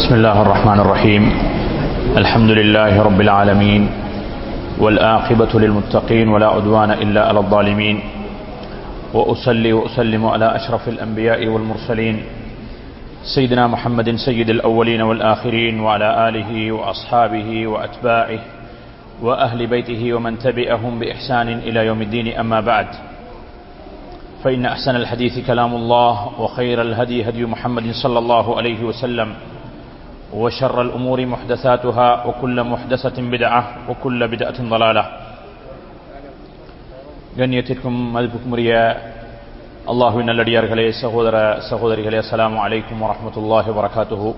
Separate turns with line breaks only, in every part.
بسم الله الرحمن الرحيم الحمد لله رب العالمين والآقبة للمتقين ولا عدوان إلا على الظالمين وأصلي وأسلم على أشرف الأنبياء والمرسلين سيدنا محمد سيد الأولين والآخرين وعلى آله وأصحابه وأتباعه وأهل بيته ومن تبعهم بإحسان إلى يوم الدين أما بعد فإن أحسن الحديث كلام الله وخير الهدي هدي محمد صلى الله عليه وسلم وشر الأمور محدثاتها وكل محدثة بدعة وكل بدعة ضلالة கண்ணியத்திற்கும் மதிப்புக்கும் உரிய அல்லாஹுவின் நல்லடியார்களே சகோதர சகோதரிகளே அஸ்ஸலாமு அலைக்கும் வரஹ்மத்துல்லாஹி வரகாத்துஹு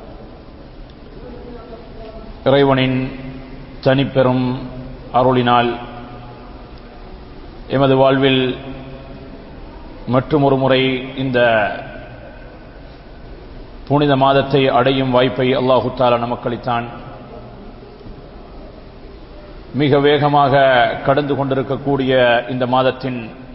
இறைவனின் தனிப்பெரும் அருளினால் எமது வாழ்வில் மற்றும் ஒரு முறை இந்த புனித மாதத்தை அடையும் வாய்ப்பை அல்லாஹு தாலா நமக்களித்தான் மிக வேகமாக கடந்து கொண்டிருக்கக்கூடிய இந்த மாதத்தின்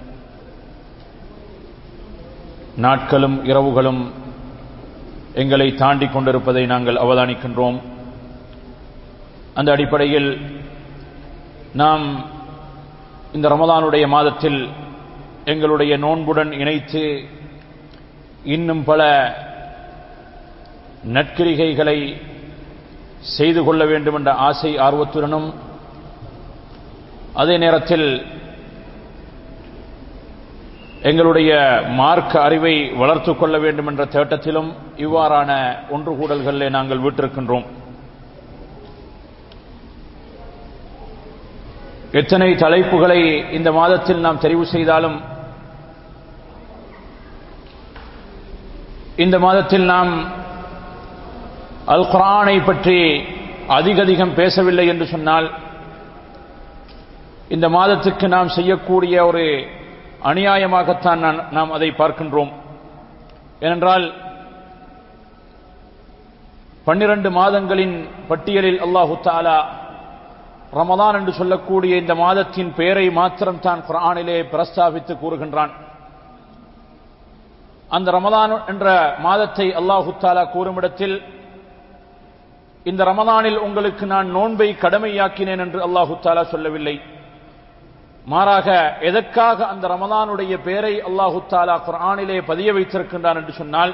நாட்களும் இரவுகளும் எங்களை தாண்டி கொண்டிருப்பதை நாங்கள் அவதானிக்கின்றோம் அந்த அடிப்படையில் நாம் இந்த ரமதானுடைய மாதத்தில் எங்களுடைய நோன்புடன் இணைத்து இன்னும் பல நற்கிரிகைகளை செய்து கொள்ள வேண்டும் என்ற ஆசை ஆர்வத்துடனும் அதே நேரத்தில் எங்களுடைய மார்க்க அறிவை வளர்த்து கொள்ள வேண்டும் என்ற தேட்டத்திலும் இவ்வாறான ஒன்று கூடல்களிலே நாங்கள் விட்டிருக்கின்றோம் எத்தனை தலைப்புகளை இந்த மாதத்தில் நாம் தெரிவு செய்தாலும் இந்த மாதத்தில் நாம் அல் குரானை பற்றி அதிக அதிகம் பேசவில்லை என்று சொன்னால் இந்த மாதத்துக்கு நாம் செய்யக்கூடிய ஒரு அநியாயமாகத்தான் நாம் அதை பார்க்கின்றோம் ஏனென்றால் பன்னிரண்டு மாதங்களின் பட்டியலில் அல்லாஹு தாலா ரமதான் என்று சொல்லக்கூடிய இந்த மாதத்தின் பெயரை மாத்திரம் தான் குரானிலே பிரஸ்தாபித்து கூறுகின்றான் அந்த ரமதான் என்ற மாதத்தை அல்லாஹு தாலா கூறுமிடத்தில் இந்த ரமதானில் உங்களுக்கு நான் நோன்பை கடமையாக்கினேன் என்று அல்லாஹு தாலா சொல்லவில்லை மாறாக எதற்காக அந்த ரமதானுடைய பெயரை அல்லாஹு தாலா குரானிலே பதிய வைத்திருக்கின்றான் என்று சொன்னால்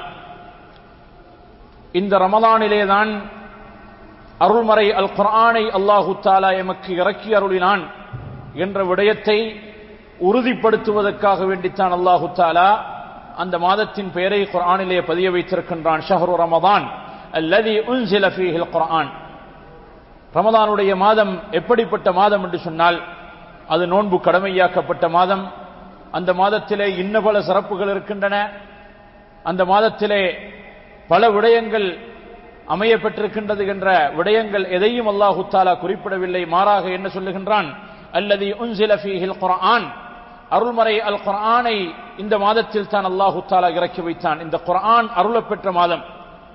இந்த ரமதானிலே தான் அருள்மறை அல் குரானை அல்லாஹு தாலா எமக்கு இறக்கி அருளினான் என்ற விடயத்தை உறுதிப்படுத்துவதற்காக வேண்டித்தான் அல்லாஹு தாலா அந்த மாதத்தின் பெயரை குரானிலே பதிய வைத்திருக்கின்றான் ஷஹரு ரமதான் அல்லதி உன்சில ஃபீஹில் குரான் ரமதானுடைய மாதம் எப்படிப்பட்ட மாதம் என்று சொன்னால் அது நோன்பு கடமையாக்கப்பட்ட மாதம் அந்த மாதத்திலே இன்ன பல சிறப்புகள் இருக்கின்றன அந்த மாதத்திலே பல விடயங்கள் அமையப்பட்டிருக்கின்றது என்ற விடயங்கள் எதையும் அல்லாஹு தாலா குறிப்பிடவில்லை மாறாக என்ன சொல்லுகின்றான் அல்லது உன்சில ஃபீஹில் குரான் அருள்மறை அல் குரானை இந்த மாதத்தில் தான் அல்லாஹு தாலா இறக்கி வைத்தான் இந்த குரான் அருளப்பெற்ற மாதம்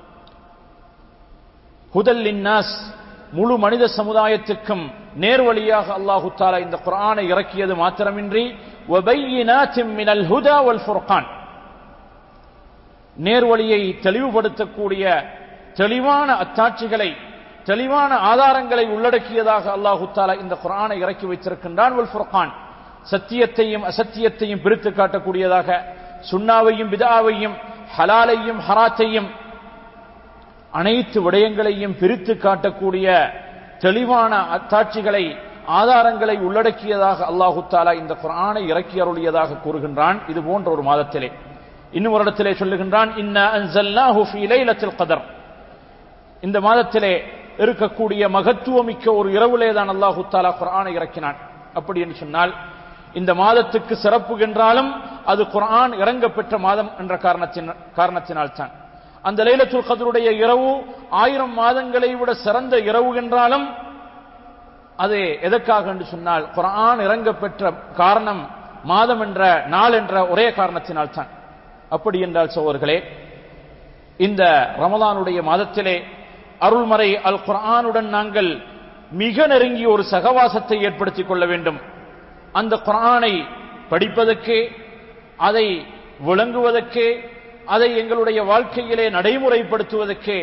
ஹுதல் இன்னாஸ் முழு மனித சமுதாயத்துக்கும் நேர்வழியாக அல்லாஹு தாலா இந்த குரானை இறக்கியது மாத்திரமின்றி நேர்வழியை தெளிவுபடுத்தக்கூடிய தெளிவான அத்தாட்சிகளை தெளிவான ஆதாரங்களை உள்ளடக்கியதாக அல்லாஹு தாலா இந்த குரானை இறக்கி வைத்திருக்கின்றான் ஃபுர்கான் சத்தியத்தையும் அசத்தியத்தையும் பிரித்து காட்டக்கூடியதாக சுண்ணாவையும் பிதாவையும் ஹலாலையும் ஹராத்தையும் அனைத்து விடயங்களையும் பிரித்து காட்டக்கூடிய தெளிவான அத்தாட்சிகளை ஆதாரங்களை உள்ளடக்கியதாக அல்லாஹு தாலா இந்த குரானை இறக்கி அருளியதாக கூறுகின்றான் இது போன்ற ஒரு மாதத்திலே இன்னும் ஒரு இடத்திலே சொல்லுகின்றான் கதர் இந்த மாதத்திலே இருக்கக்கூடிய மகத்துவமிக்க ஒரு இரவுலே தான் அல்லாஹு தாலா குரானை இறக்கினான் அப்படி என்று சொன்னால் இந்த மாதத்துக்கு சிறப்பு என்றாலும் அது குரான் இறங்க பெற்ற மாதம் என்ற காரணத்தின் காரணத்தினால் தான் அந்த லைலத்துல் கதருடைய இரவு ஆயிரம் மாதங்களை விட சிறந்த இரவு என்றாலும் அது எதற்காக என்று சொன்னால் குரான் இறங்க பெற்ற காரணம் மாதம் என்ற நாள் என்ற ஒரே காரணத்தினால் தான் அப்படி என்றால் சோழர்களே இந்த ரமதானுடைய மாதத்திலே அருள்மறை அல் குரானுடன் நாங்கள் மிக நெருங்கிய ஒரு சகவாசத்தை ஏற்படுத்திக் கொள்ள வேண்டும் அந்த குரானை படிப்பதற்கு அதை விளங்குவதற்கு அதை எங்களுடைய வாழ்க்கையிலே நடைமுறைப்படுத்துவதற்கு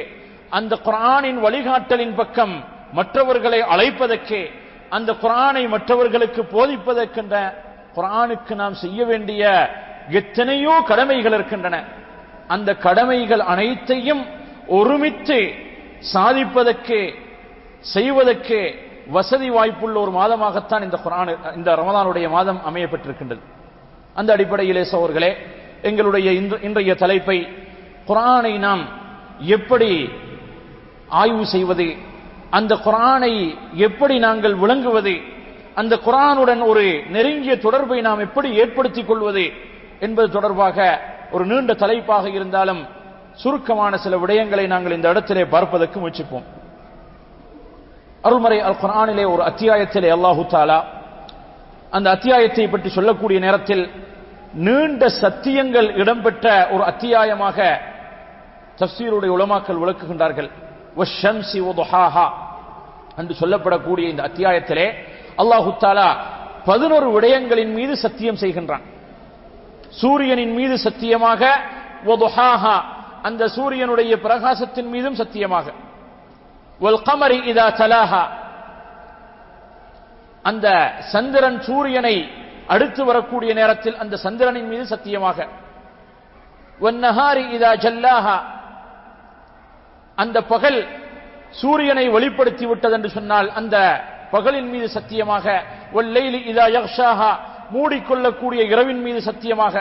அந்த குர்ஆனின் வழிகாட்டலின் பக்கம் மற்றவர்களை அழைப்பதற்கு அந்த குர்ஆனை மற்றவர்களுக்கு போதிப்பதற்கென்ற குர்ஆனுக்கு நாம் செய்ய வேண்டிய எத்தனையோ கடமைகள் இருக்கின்றன அந்த கடமைகள் அனைத்தையும் ஒருமித்து சாதிப்பதற்கு செய்வதற்கு வசதி வாய்ப்புள்ள ஒரு மாதமாகத்தான் இந்த குர்ஆன் இந்த ரமதானுடைய மாதம் அமையப்பட்டிருக்கின்றது அந்த அடிப்படையிலே சோர்களே எங்களுடைய இன்று- இன்றைய தலைப்பை குர்ஆனை நாம் எப்படி ஆய்வு செய்வது அந்த குர்ஆனை எப்படி நாங்கள் விளங்குவது அந்த குர்ஆனுடன் ஒரு நெருங்கிய தொடர்பை நாம் எப்படி ஏற்படுத்திக் கொள்வது என்பது தொடர்பாக ஒரு நீண்ட தலைப்பாக இருந்தாலும் சுருக்கமான சில விடயங்களை நாங்கள் இந்த இடத்திலே பார்ப்பதற்கு முயற்சிப்போம் அருள்மறை அல் குர்ஆனிலே ஒரு அத்தியாயத்திலே அல்லாஹு தாலா அந்த அத்தியாயத்தை பற்றி சொல்லக்கூடிய நேரத்தில் நீண்ட சத்தியங்கள் இடம்பெற்ற ஒரு அத்தியாயமாக தஃசீருடைய உலமாக்கள் விளக்குகின்றார்கள் வஷம்சி வதுஹாஹா என்று சொல்லப்படக்கூடிய இந்த அத்தியாயத்திலே அல்லாஹு தாலா பதினொரு விடயங்களின் மீது சத்தியம் செய்கின்றான் சூரியனின் மீது சத்தியமாக வதுஹாஹா அந்த சூரியனுடைய பிரகாசத்தின் மீதும் சத்தியமாக வல் கமரி இதா தலாஹா அந்த சந்திரன் சூரியனை அடுத்து வரக்கூடிய நேரத்தில் அந்த சந்திரனின் மீது சத்தியமாக வன்னஹாரி இதா ஜல்லாஹா அந்த பகல் சூரியனை வெளிப்படுத்தி விட்டது என்று சொன்னால் அந்த பகலின் மீது சத்தியமாக வல்லைலி இதா யக்ஷாஹா மூடிக்கொள்ளக்கூடிய இரவின் மீது சத்தியமாக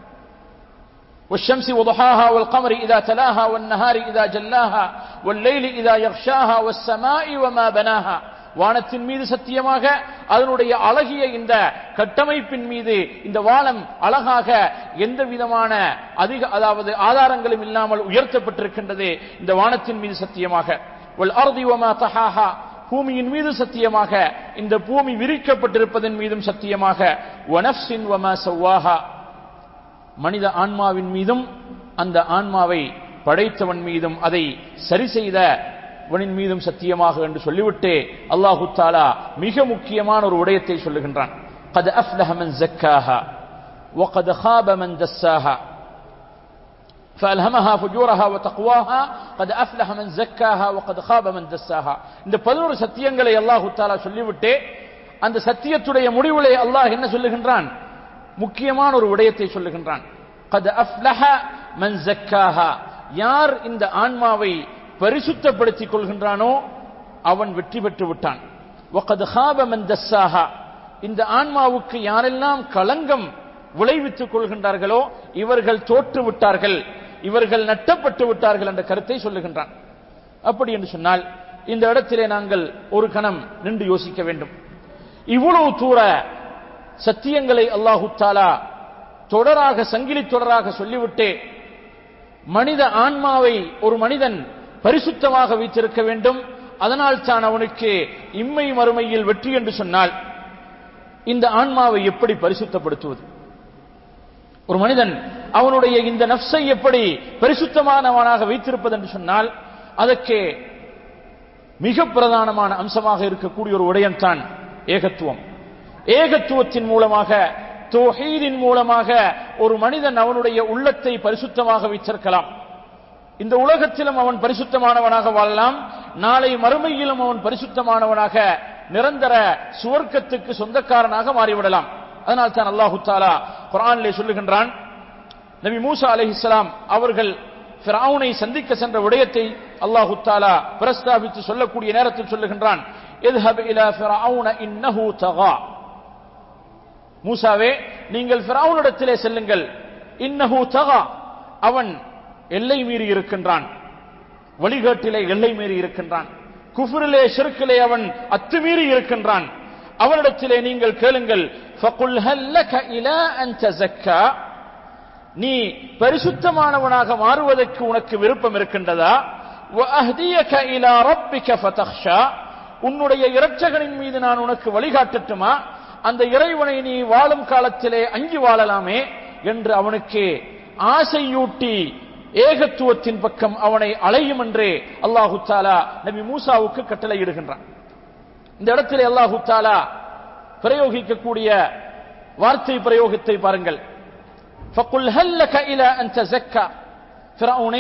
والشمس وضحاها والقمر إذا تلاها والنهار إذا جلاها والليل إذا يغشاها والسماء وما بناها வானத்தின் மீது சத்தியமாக அதனுடைய அழகிய இந்த கட்டமைப்பின் மீது இந்த வானம் அழகாக எந்த விதமான அதிக அதாவது ஆதாரங்களும் இல்லாமல் உயர்த்தப்பட்டிருக்கின்றது இந்த வானத்தின் மீது சத்தியமாக வல் அர்தி வமா தஹாஹா பூமியின் மீது சத்தியமாக இந்த பூமி விரிக்கப்பட்டிருப்பதன் மீதும் சத்தியமாக வனஃப்சின் வமா சவ்வாஹா மனித ஆன்மாவின் மீதும் அந்த ஆன்மாவை படைத்தவன் மீதும் அதை சரி செய்தவனின் மீதும் சத்தியமாக என்று சொல்லிவிட்டு அல்லாஹு தாலா மிக முக்கியமான ஒரு விடயத்தை சொல்லுகின்றான் قد أفلح من زكاها وقد خاب من دساها فألهمها فجورها وتقواها قد أفلح من زكاها وقد خاب من دساها இந்த பதினோரு சத்தியங்களை அல்லாஹு தாலா சொல்லிவிட்டு அந்த சத்தியத்துடைய முடிவிலே அல்லாஹ் என்ன சொல்லுகின்றான் முக்கியமான ஒரு விடயத்தை சொல்லுகின்றான் قد أفلح من زكاها யார் இந்த ஆன்மாவை பரிசுத்தப்படுத்திக் கொள்கின்றானோ அவன் வெற்றி பெற்று விட்டான் وقد خاب من دساها இந்த ஆன்மாவுக்கு யாரெல்லாம் களங்கம் விளைவித்துக் கொள்கின்றார்களோ இவர்கள் தோற்று விட்டார்கள் இவர்கள் நட்டப்பட்டு விட்டார்கள் என்ற கருத்தை சொல்லுகின்றான் அப்படி என்று சொன்னால் இந்த இடத்திலே நாங்கள் ஒரு கணம் நின்று யோசிக்க வேண்டும் இவ்வளவு தூர சத்தியங்களை அல்லாஹு தாலா தொடராக சங்கிலி தொடராக சொல்லிவிட்டு மனித ஆன்மாவை ஒரு மனிதன் பரிசுத்தமாக வைத்திருக்க வேண்டும் அதனால் தான் அவனுக்கு இம்மை மறுமையில் வெற்றி என்று சொன்னால் இந்த ஆன்மாவை எப்படி பரிசுத்தப்படுத்துவது ஒரு மனிதன் அவனுடைய இந்த நப்சை எப்படி பரிசுத்தமானவனாக வைத்திருப்பது என்று சொன்னால் அதற்கு மிக பிரதானமான அம்சமாக இருக்கக்கூடிய ஒரு விடயம் தான் ஏகத்துவம் ஏகத்துவத்தின் மூலமாக தோஹீதின் மூலமாக ஒரு மனிதன் அவனுடைய உள்ளத்தை பரிசுத்தமாக வைத்திருக்கலாம் இந்த உலகத்திலும் அவன் பரிசுத்தமானவனாக வாழலாம் நாளை மறுமையிலும் அவன் பரிசுத்தமானவனாக நிரந்தர சுவர்க்கத்துக்கு சொந்தக்காரனாக மாறிவிடலாம் அதனால் தான் அல்லாஹு தாலா குரானிலே சொல்லுகின்றான் நபி மூசா அலைஹிஸ்ஸலாம் அவர்கள் ஃபிரௌனை சந்திக்க சென்ற விடயத்தை அல்லாஹு தாலா பிரஸ்தாபித்து சொல்லக்கூடிய நேரத்தில் சொல்லுகின்றான் اذهب الى فرعون انه طغى மூசாவே நீங்கள் ஃபிரௌனிடத்திலே செல்லுங்கள் இன்னஹு தகா அவன் எல்லை மீறி இருக்கின்றான் வழிகாட்டிலே எல்லை மீறி இருக்கின்றான் குஃபுரிலே ஷிர்கிலே அவன் அத்துமீறி இருக்கின்றான் அவனிடத்திலே நீங்கள் கேளுங்கள் ஃபகுல் ஹல்லக இலா அன் தஸக்கா நீ பரிசுத்தமானவனாக மாறுவதற்கு உனக்கு விருப்பம் இருக்கின்றதா وأهديك إلى ربك فتخشى உன்னுடைய இரட்சகனின் மீது நான் உனக்கு வழிகாட்டட்டுமா அந்த இறைவனை நீ வாழும் காலத்திலே அங்கி வாழலாமே என்று அவனுக்கு ஆசையூட்டி ஏகத்துவத்தின் பக்கம் அவனை அலையும் என்று அல்லாஹு தாலா நபி மூசாவுக்கு கட்டளையிடுகின்றான் இந்த இடத்திலே அல்லாஹு தாலா பிரயோகிக்கக்கூடிய வார்த்தை பிரயோகத்தை பாருங்கள் فَقُلْ هَلَّكَ إِلَى أَن تَزَكَّى ஃபிரௌனே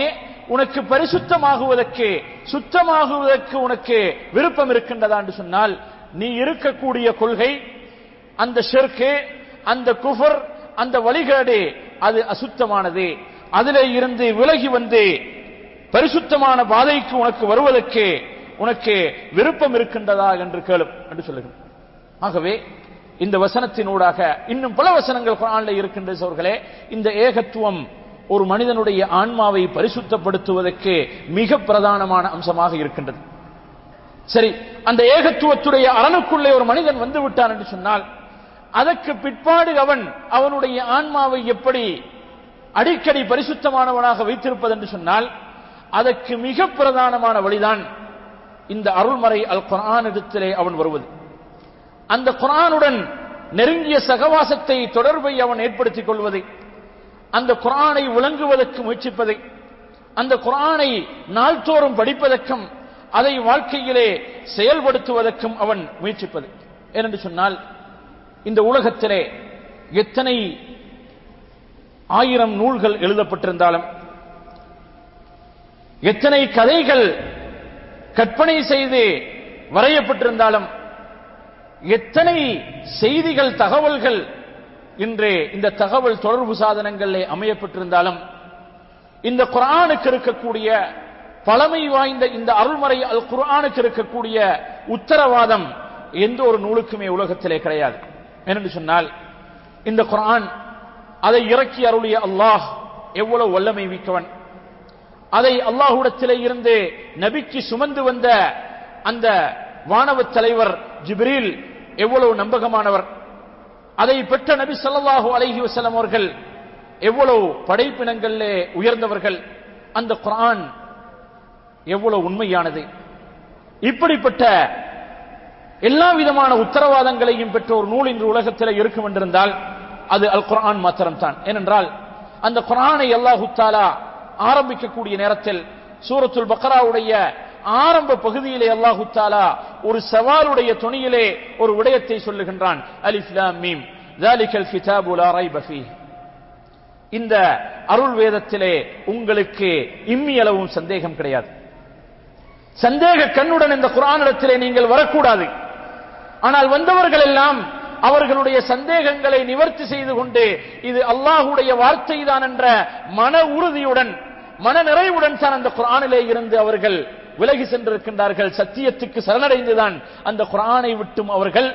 உனக்கு பரிசுத்தமாகுவதற்கு சுத்தமாகுவதற்கு உனக்கு விருப்பம் இருக்கின்றதா என்று சொன்னால் நீ இருக்கக்கூடிய கொள்கை அந்த ஷிர்கு அந்த குஃபர் அந்த வழிகேடு அது அசுத்தமானது அதிலே இருந்து விலகி வந்து பரிசுத்தமான பாதைக்கு உனக்கு வருவதற்கு உனக்கு விருப்பம் இருக்கின்றதா என்று கேளும் என்று சொல்லுகிறேன் ஆகவே இந்த வசனத்தினூடாக இன்னும் பல வசனங்கள் குரான்ல இருக்கின்ற சோர்களே இந்த ஏகத்துவம் ஒரு மனிதனுடைய ஆன்மாவை பரிசுத்தப்படுத்துவதற்கு மிக பிரதானமான அம்சமாக இருக்கின்றது சரி அந்த ஏகத்துவத்துடைய அரணுக்குள்ளே ஒரு மனிதன் வந்து விட்டான் என்று சொன்னால் அதற்கு பிற்பாடு அவன் அவனுடைய ஆன்மாவை எப்படி அடிக்கடி பரிசுத்தமானவனாக வைத்திருப்பது என்று சொன்னால் அதற்கு மிக பிரதானமான வழிதான் இந்த அருள்மறை அல் குரான் இடத்திலே அவன் வருவது அந்த குரானுடன் நெருங்கிய சகவாசத்தை தொடர்பை அவன் ஏற்படுத்திக் கொள்வதை அந்த குரானை விளங்குவதற்கு முயற்சிப்பதை அந்த குரானை நாள்தோறும் படிப்பதற்கும் அதை வாழ்க்கையிலே செயல்படுத்துவதற்கும் அவன் முயற்சிப்பது ஏனென்று சொன்னால் இந்த உலகத்திலே எத்தனை ஆயிரம் நூல்கள் எழுதப்பட்டிருந்தாலும் எத்தனை கதைகள் கற்பனை செய்து வரையப்பட்டிருந்தாலும் எத்தனை செய்திகள் தகவல்கள் இன்று இந்த தகவல் தொடர்பு சாதனங்களிலே அமையப்பட்டிருந்தாலும் இந்த குரானுக்கு இருக்கக்கூடிய பழமை வாய்ந்த இந்த அருள்மறை அல் குரானுக்கு இருக்கக்கூடிய உத்தரவாதம் எந்த ஒரு நூலுக்குமே உலகத்திலே கிடையாது ஏனென்று சொன்னால் இந்த குரான் அதை இறக்கி அருளிய அல்லாஹ் எவ்வளவு வல்லமை மிக்கவன் அதை அல்லாஹுடத்திலே இருந்து நபிக்கு சுமந்து வந்த அந்த வானவ தலைவர் ஜிப்ரீல் எவ்வளவு நம்பகமானவர் அதை பெற்ற நபி ஸல்லல்லாஹு அலைஹி வஸல்லம் அவர்கள் எவ்வளவு படைப்பினங்களிலே உயர்ந்தவர்கள் அந்த குர்ஆன் எவ்வளவு உண்மையானது இப்படிப்பட்ட எல்லா விதமான உத்தரவாதங்களையும் பெற்ற ஒரு நூல் இன்று உலகத்தில் இருக்கும் என்றிருந்தால் அது அல் குர்ஆன் மாத்திரம்தான் ஏனென்றால் அந்த குர்ஆனை அல்லாஹு தாலா ஆரம்பிக்கக்கூடிய நேரத்தில் சூரத்துல் பக்ராவுடைய ஆரம்ப பகுதியிலே அல்லாஹு தாலா ஒரு சவாலுடைய துணியிலே ஒரு விடயத்தை சொல்லுகின்றான் அலிஃப் லாம் மீம் ذلك الكتاب لا ريب فيه இந்த அருள் வேதத்திலே உங்களுக்கு இம்மி அளவும் சந்தேகம் கிடையாது சந்தேக கண்ணுடன் இந்த குரானிடத்திலே நீங்கள் வரக்கூடாது ஆனால் வந்தவர்கள் எல்லாம் அவர்களுடைய சந்தேகங்களை நிவர்த்தி செய்து கொண்டு இது அல்லாஹுடைய வார்த்தை தான் என்ற மன உறுதியுடன் மன நிறைவுடன் தான் அந்த குரானிலே இருந்து அவர்கள் விலகி சென்றிருக்கின்றார்கள் சத்தியத்துக்கு சரணடைந்துதான் அந்த குரானை விட்டும் அவர்கள்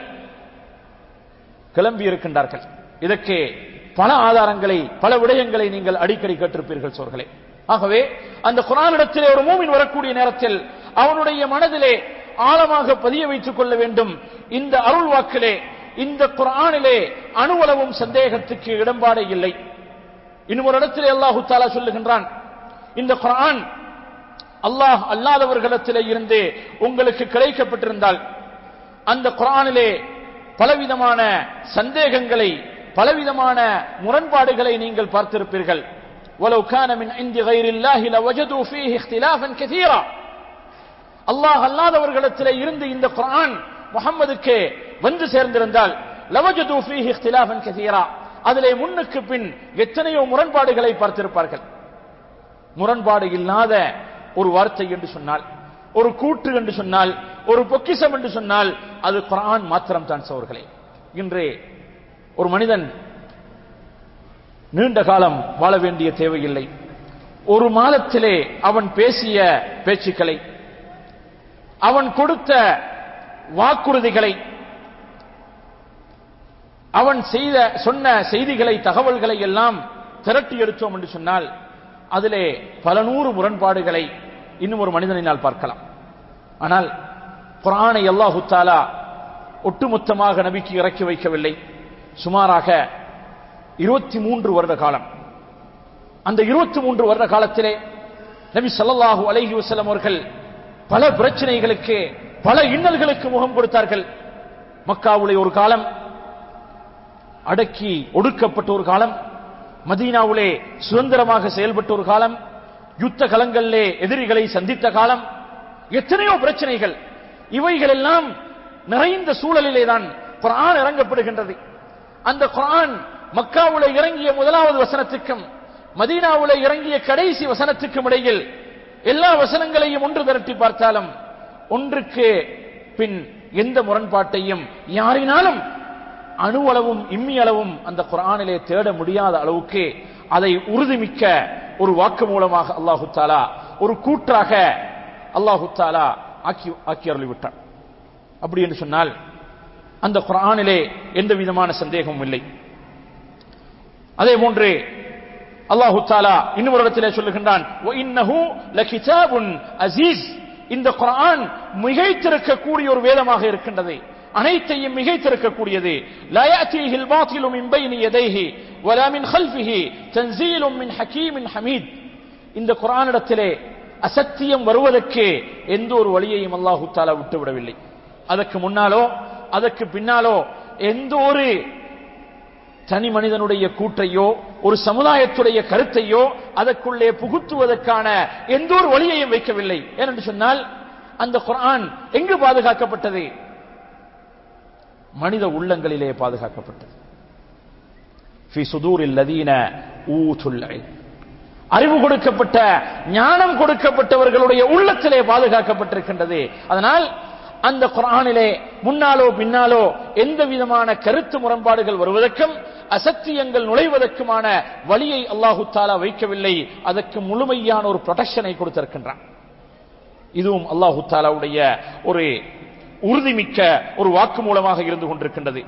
கிளம்பி இருக்கின்றார்கள் இதற்கு பல ஆதாரங்களை பல விடயங்களை நீங்கள் அடிக்கடி கேட்டிருப்பீர்கள் சோர்களே ஆகவே அந்த குரானிடத்திலே ஒரு மூமின் வரக்கூடிய நேரத்தில் அவனுடைய மனதிலே ஆழமாக பதிய வைத்துக் கொள்ள வேண்டும் இந்த அருள் வாக்கிலே இந்த குரானிலே அணுவளவும் சந்தேகத்துக்கு இடம்பாடே இல்லை இன்னும் ஒரு இடத்திலே அல்லாஹு தாலா சொல்லுகின்றான் இந்த குரான் அல்லாஹ் அல்லாதவர்களிடத்திலே இருந்து உங்களுக்கு கிடைக்கப்பட்டிருந்தால் அந்த குரானிலே பலவிதமான சந்தேகங்களை பலவிதமான முரண்பாடுகளை நீங்கள் பார்த்திருப்பீர்கள் ولو كان من عند غير الله لوجدوا فيه اختلافا كثيرا அல்லாஹ் அல்லாதவர்களிடத்திலே இருந்து இந்த குர்ஆன் முகம்மதுக்கு வந்து சேர்ந்திருந்தால் லவஜது ஃபீஹி இख्तिलाफன் கதீரா அதிலே முன்னுக்கு பின் எத்தனையோ முரண்பாடுகளை பார்த்திருப்பார்கள் முரண்பாடு இல்லாத ஒரு வார்த்தை என்று சொன்னால் ஒரு கூற்று என்று சொன்னால் ஒரு பொக்கிசம் என்று சொன்னால் அது குரான் மாத்திரம் தான் சோர்களே இன்று ஒரு மனிதன் நீண்ட காலம் வாழ வேண்டிய தேவையில்லை ஒரு மாதத்திலே அவன் பேசிய பேச்சுக்களை அவன் கொடுத்த வாக்குறுதிகளை அவன் செய்த சொன்ன செய்திகளை தகவல்களை எல்லாம் திரட்டி எடுத்தோம் என்று சொன்னால் அதிலே பல நூறு முரண்பாடுகளை இன்னும் ஒரு மனிதனினால் பார்க்கலாம் ஆனால் குரானை அல்லாஹு தாலா ஒட்டுமொத்தமாக நபிக்கு இறக்கி வைக்கவில்லை சுமாராக இருபத்தி மூன்று வருட காலம் அந்த இருபத்தி மூன்று வருட காலத்திலே நபி ஸல்லல்லாஹு அலைஹி வஸல்லம் அவர்கள் பல பிரச்சனைகளுக்கு பல இன்னல்களுக்கு முகம் கொடுத்தார்கள் மக்காவுலே ஒரு காலம் அடக்கி ஒடுக்கப்பட்ட ஒரு காலம் மதீனாவுலே சுதந்திரமாக செயல்பட்ட ஒரு காலம் யுத்த களங்களிலே எதிரிகளை சந்தித்த காலம் எத்தனையோ பிரச்சனைகள் இவைகள் எல்லாம் நிறைந்த சூழலிலே தான் குரான் இறங்கப்படுகின்றது அந்த குரான் மக்காவுல இறங்கிய முதலாவது வசனத்துக்கும் மதீனாவுல இறங்கிய கடைசி வசனத்துக்கும் இடையில் எல்லா வசனங்களையும் ஒன்று திரட்டி பார்த்தாலும் ஒன்றுக்கு பின் எந்த முரண்பாட்டையும் யாரினாலும் அணுவளவும் இம்மி அளவும் அந்த குரானிலே தேட முடியாத அளவுக்கு அதை உறுதிமிக்க ஒரு வாக்கு மூலமாக அல்லாஹு தாலா ஒரு கூற்றாக அல்லாஹு தாலா ஆக்கி ஆக்கி அருளிவிட்டான் அப்படி என்று சொன்னால் அந்த குரானிலே எந்த விதமான சந்தேகமும் இல்லை அதே போன்று அல்லாஹு தாலா இன்னொரு இடத்திலே சொல்லுகின்றான் "வஇன்னஹு லகிதாபுன் அஸீஸ்." இந்த குர்ஆன் மிகைத்திருக்கக்கூடிய ஒரு வேதமாக இருக்கின்றது அனைத்தையும் மிகைத்திருக்கக்கூடியது லா யாத்தீஹில் பாத்திலு மின் பைனி யதைஹி வலா மின் ஹல்ஃபிஹி தன்சீலும் மின் ஹகீமின் ஹமீத் இந்த குர்ஆனிடத்திலே அசத்தியம் வருவதற்கு எந்த ஒரு வழியையும் அல்லாஹு தாலா விட்டுவிடவில்லை அதற்கு முன்னாலோ அதற்கு பின்னாலோ எந்த ஒரு தனி மனிதனுடைய கூற்றையோ ஒரு சமுதாயத்துடைய கருத்தையோ அதற்குள்ளே புகுத்துவதற்கான எந்த ஒரு வழியையும் வைக்கவில்லை ஏனென்று சொன்னால் அந்த குர்ஆன் எங்கு பாதுகாக்கப்பட்டது மனித உள்ளங்களிலே பாதுகாக்கப்பட்டது ஃபி சுதூரில் லதீன ஊதுல் இல்ம். அறிவு கொடுக்கப்பட்ட ஞானம் கொடுக்கப்பட்டவர்களுடைய உள்ளத்திலே பாதுகாக்கப்பட்டிருக்கின்றது அதனால் அந்த குர்ஆனிலே முன்னாலோ பின்னாலோ எந்த விதமான கருத்து முரண்பாடுகள் வருவதற்கும் அசத்தியங்கள் நுழைவதற்குமான வழியை அல்லாஹு தாலா வைக்கவில்லை அதற்கு முழுமையான ஒரு ப்ரொடெக்ஷனை கொடுத்திருக்கின்றான் இதுவும் அல்லாஹு தாலாவுடைய ஒரு உறுதிமிக்க ஒரு வாக்கு மூலமாக இருந்து கொண்டிருக்கின்றது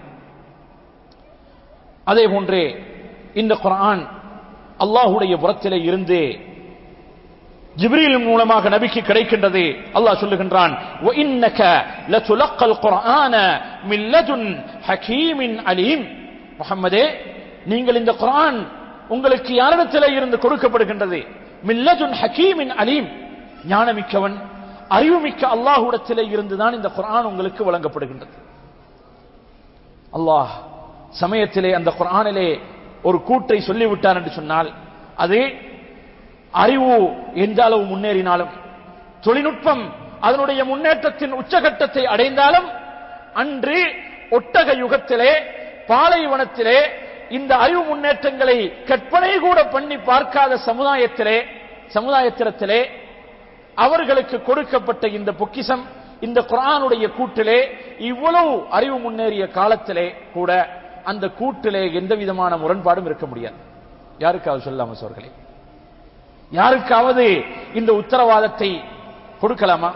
அதே போன்றே இந்த குர்ஆன் அல்லாஹுடைய புறத்திலே இருந்து ஜிப்ரீல் மூலமாக நபிக்கு கிடைக்கின்றது அல்லாஹ் சொல்லுகின்றான் وَإِنَّكَ لَتُلَقَّى الْقُرْآنَ مِنْ لَدُنْ حَكِيمٍ عَلِيمٍ முஹம்மதே நீங்கள் இந்த குர்ஆன் உங்களுக்கு யாரிடத்திலே இருந்து கொடுக்கப்படுகின்றது மில்லதுன் ஹக்கீமின் அலீம் ஞானமிக்கவன் அறிவுமிக்க அல்லாஹ்விடத்திலே இருந்துதான் இந்த குர்ஆன் உங்களுக்கு வழங்கப்படுகின்றது அல்லாஹ் சமயத்திலே அந்த குர்ஆனிலே ஒரு கூற்றை சொல்லிவிட்டார் என்று சொன்னால் அது அறிவு எந்த அளவு முன்னேறினாலும் தொழில்நுட்பம் அதனுடைய முன்னேற்றத்தின் உச்சகட்டத்தை அடைந்தாலும் அன்று ஒட்டக யுகத்திலே பாலைவனத்திலே இந்த அறிவு முன்னேற்றங்களை கற்பனை கூட பண்ணி பார்க்காத சமுதாயத்திலே சமுதாயத்திரத்திலே அவர்களுக்கு கொடுக்கப்பட்ட இந்த பொக்கிசம் இந்த குர்ஆனுடைய கூட்டிலே இவ்வளவு அறிவு முன்னேறிய காலத்திலே கூட அந்த கூட்டிலே எந்த விதமான முரண்பாடும் இருக்க முடியாது யாருக்காவது சொல்லாம சோர்களே யாருக்காவது இந்த உத்தரவாதத்தை கொடுக்கலாமா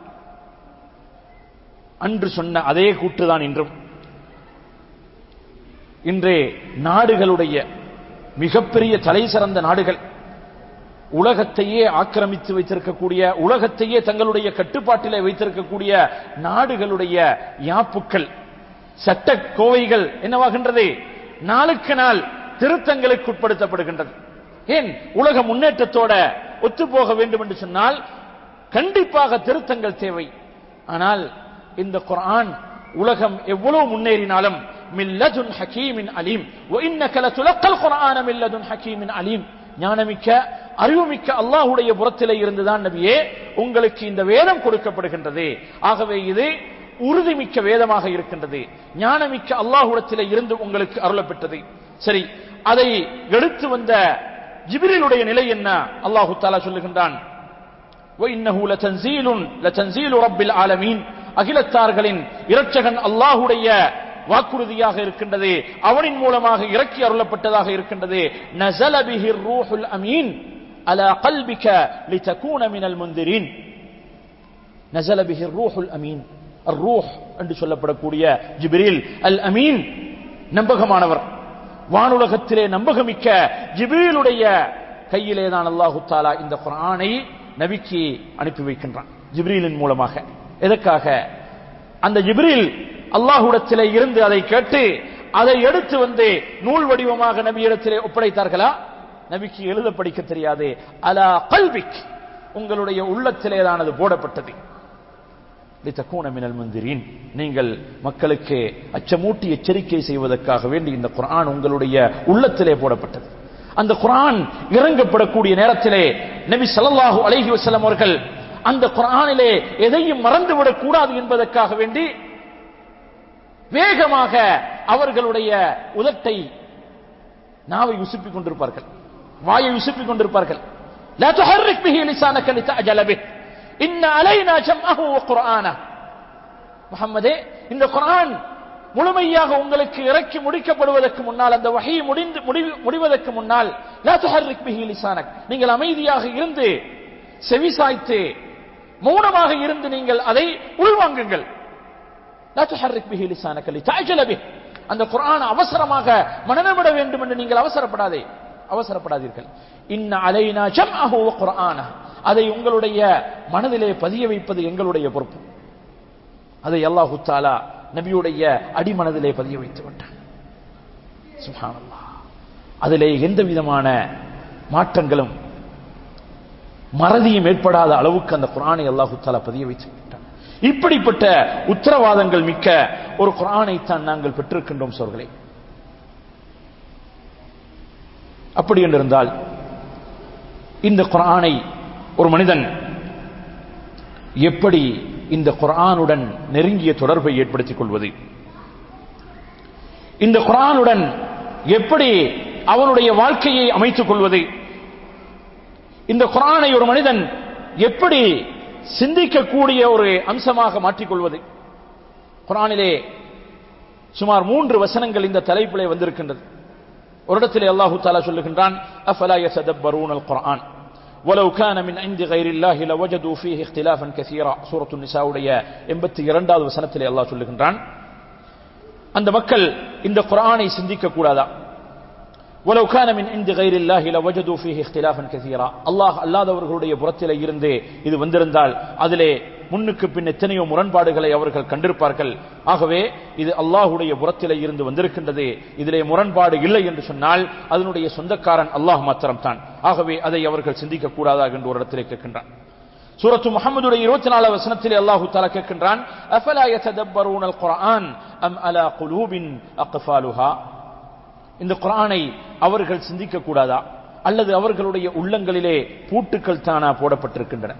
அன்று சொன்ன அதே கூற்றுதான் இன்றும் இன்று நாடுகளுடைய மிகப்பெரிய தலை சிறந்த நாடுகள் உலகத்தையே ஆக்கிரமித்து வைத்திருக்கக்கூடிய உலகத்தையே தங்களுடைய கட்டுப்பாட்டிலே வைத்திருக்கக்கூடிய நாடுகளுடைய யாப்புக்கள் சட்ட கோவைகள் என்னவாகின்றது நாளுக்கு நாள் திருத்தங்களுக்கு உட்படுத்தப்படுகின்றது ஏன் உலக முன்னேற்றத்தோட ஒத்துப்போக வேண்டும் என்று சொன்னால் கண்டிப்பாக திருத்தங்கள் தேவை ஆனால் இந்த குர்ஆன் உலகம் எவ்வளவு முன்னேறினாலும் மில்லதுன் ஹக்கீமின் அலீம் وَإِنَّكَ لَتُلَقَّى الْقُرْآنَ مِنْ لَدُنْ حَكِيمٍ அலீம் ஞானமிக்க அறிவுமிக்க அல்லாஹுடைய புறத்திலே இருந்துதான் நபியே உங்களுக்கு இந்த வேதம் கொடுக்கப்படுகின்றது ஆகவே இது உறுதிமிக்க வேதமாக இருக்கின்றது ஞானமிக்க அல்லாஹுடத்திலே இருந்து உங்களுக்கு அருளப்பட்டது சரி அதை எடுத்து வந்த ஜிப்ரீலுடைய நிலை என்ன அல்லாஹு தாலா சொல்லுகின்றான் وَإِنَّهُ لَتَنزِيلٌ لَتَنزِيلُ رَبِّ الْعَالَمِينَ அகிலத்தார்களின் இரட்சகன் அல்லாஹுடைய வாக்குறுதியாக இருக்கின்றது அவனின் மூலமாக இறக்கி அருளப்பட்டதாக இருக்கின்றது நஸல பிஹி ரூஹுல் அமீன் அலா கல்பிக லிதகூன மினல் முந்திரீன் நஸல பிஹி ரூஹுல் அமீன் அர்-ரூஹ் என்று சொல்லப்படக்கூடிய ஜிப்ரீல் அல் அமீன் நம்பகமானவர் வானுலகத்திலே நம்பகமிக்க ஜிப்ரீலுடைய கையிலே தான் அல்லாஹு தாலா இந்த குர்ஆனை நபிக்கு அனுப்பி வைக்கின்றான் ஜிப்ரீலின் மூலமாக எதற்காக அந்த ஜிப்ரீல் அல்லாஹுடத்திலே இருந்து அதை கேட்டு அதை எடுத்து வந்து நூல் வடிவமாக நபியிடத்திலே ஒப்படைத்தார்களா நபிக்கு எழுத படிக்க தெரியாது அலா கல்விக் உங்களுடைய உள்ளத்திலே தான் அது போடப்பட்டது லிதகூன மினல் முந்திரீன் நீங்கள் மக்களுக்கு அச்சமூட்டி எச்சரிக்கை செய்வதற்காக வேண்டி இந்த குர்ஆன் உங்களுடைய உள்ளத்திலே போடப்பட்டது அந்த குர்ஆன் இறங்கப்படக்கூடிய நேரத்திலே நபி ஸல்லல்லாஹு அலைஹி வஸல்லம் அவர்கள் அந்த குர்ஆனிலே எதையும் மறந்துவிடக் கூடாது என்பதற்காக வேண்டி வேகமாக அவர்களுடைய உதட்டை நாவை உசுப்பிக் கொண்டிருப்பார்கள் வாயை உசுப்பிக் கொண்டிருப்பார்கள் لا تحرك به لسانك لتعجل به إن علينا جمعه وقرآنه முகம்மதே இந்த குர்ஆன் முழுமையாக உங்களுக்கு இறக்கி முடிக்கப்படுவதற்கு முன்னால் அந்த வகை முடிந்து முடிவு- முடிவதற்கு முன்னால் லா துஹர்ரிக் பிஹி லிசானக் நீங்கள் அமைதியாக இருந்து செவிசாய்த்து மௌனமாக இருந்து நீங்கள் அதை உள்வாங்குங்கள் லா துஹர்ரிக் பிஹி லிசானக லிதஅஜல பிஹ் அந்த குர்ஆன் அவசரமாக மனநமிட வேண்டும் என்று நீங்கள் அவசரப்படாதே அவசரப்படாதீர்கள் இன்ன அலைனா ஜம்அஹு வ குர்ஆன அதை உங்களுடைய மனதிலே பதிய வைப்பது எங்களுடைய பொறுப்பு அதை அல்லாஹு தாலா நபியுடைய அடிமனதிலே பதிய வைத்து விட்டான் சுப்ஹானல்லாஹ் அதிலே எந்த விதமான மாற்றங்களும் மறதியும் ஏற்படாத அளவுக்கு அந்த குர்ஆனை அல்லாஹு தாலா பதிய வைத்து விட்டான் இப்படிப்பட்ட உத்தரவாதங்கள் மிக்க ஒரு குர்ஆனை தான் நாங்கள் பெற்றிருக்கின்றோம் சோர்களே அப்படி என்றிருந்தால் இந்த குர்ஆனை ஒரு மனிதன் எப்படி இந்த குர்ஆனுடன் நெருங்கிய தொடர்பை ஏற்படுத்திக் கொள்வது இந்த குர்ஆனுடன் எப்படி அவனுடைய வாழ்க்கையை அமைத்துக் கொள்வது இந்த குர்ஆனை ஒரு மனிதன் எப்படி சிந்திக்கக்கூடிய ஒரு அம்சமாக மாற்றிக்கொள்வது குர்ஆனிலே சுமார் மூன்று வசனங்கள் இந்த தலைப்பிலே வந்திருக்கின்றது ஒரு இடத்திலே அல்லாஹு தாலா சொல்லுகின்றான் அஃபலா யதபரூன அல் குர்ஆன் ولو كان من عند غير الله لوجدوا فيه اختلافا كثيرا சூரத்து நிசாவுடைய 82வது வசனத்திலே அல்லாஹ் சொல்லுகின்றான் அந்த மக்கள் இந்த குர்ஆனை சிந்திக்க கூடாதா ولو كان من عند غير الله لوجدوا فيه اختلافا كثيرا அல்லாஹ் அல்லாதவர்களுடைய புறத்திலே இருந்து இது வந்திருந்தால் அதிலே முன்னுக்கு பின் எத்தனையோ முரண்பாடுகளை அவர்கள் கண்டிருப்பார்கள் ஆகவே இது அல்லாஹுடைய புறத்திலே இருந்து வந்திருக்கின்றது இதிலே முரண்பாடு இல்லை என்று சொன்னால் அதனுடைய சொந்தக்காரன் அல்லாஹ் மாத்திரம் தான் ஆகவே அதை அவர்கள் சிந்திக்க கூடாதா என்று ஒரு இடத்திலே கேட்கின்றான் சூரத்து முகமதுடைய இருபத்தி நாலு வசனத்திலே அல்லாஹு தாலா கேட்கின்றான் அஃபலா யதபரூன அல் குர்ஆன் அம் அலா குலூபின் அக்ஃபாலுஹா இந்த குர்ஆனை அவர்கள் சிந்திக்க கூடாதா அல்லது அவர்களுடைய உள்ளங்களிலே பூட்டுக்கள் தானா போடப்பட்டிருக்கின்றன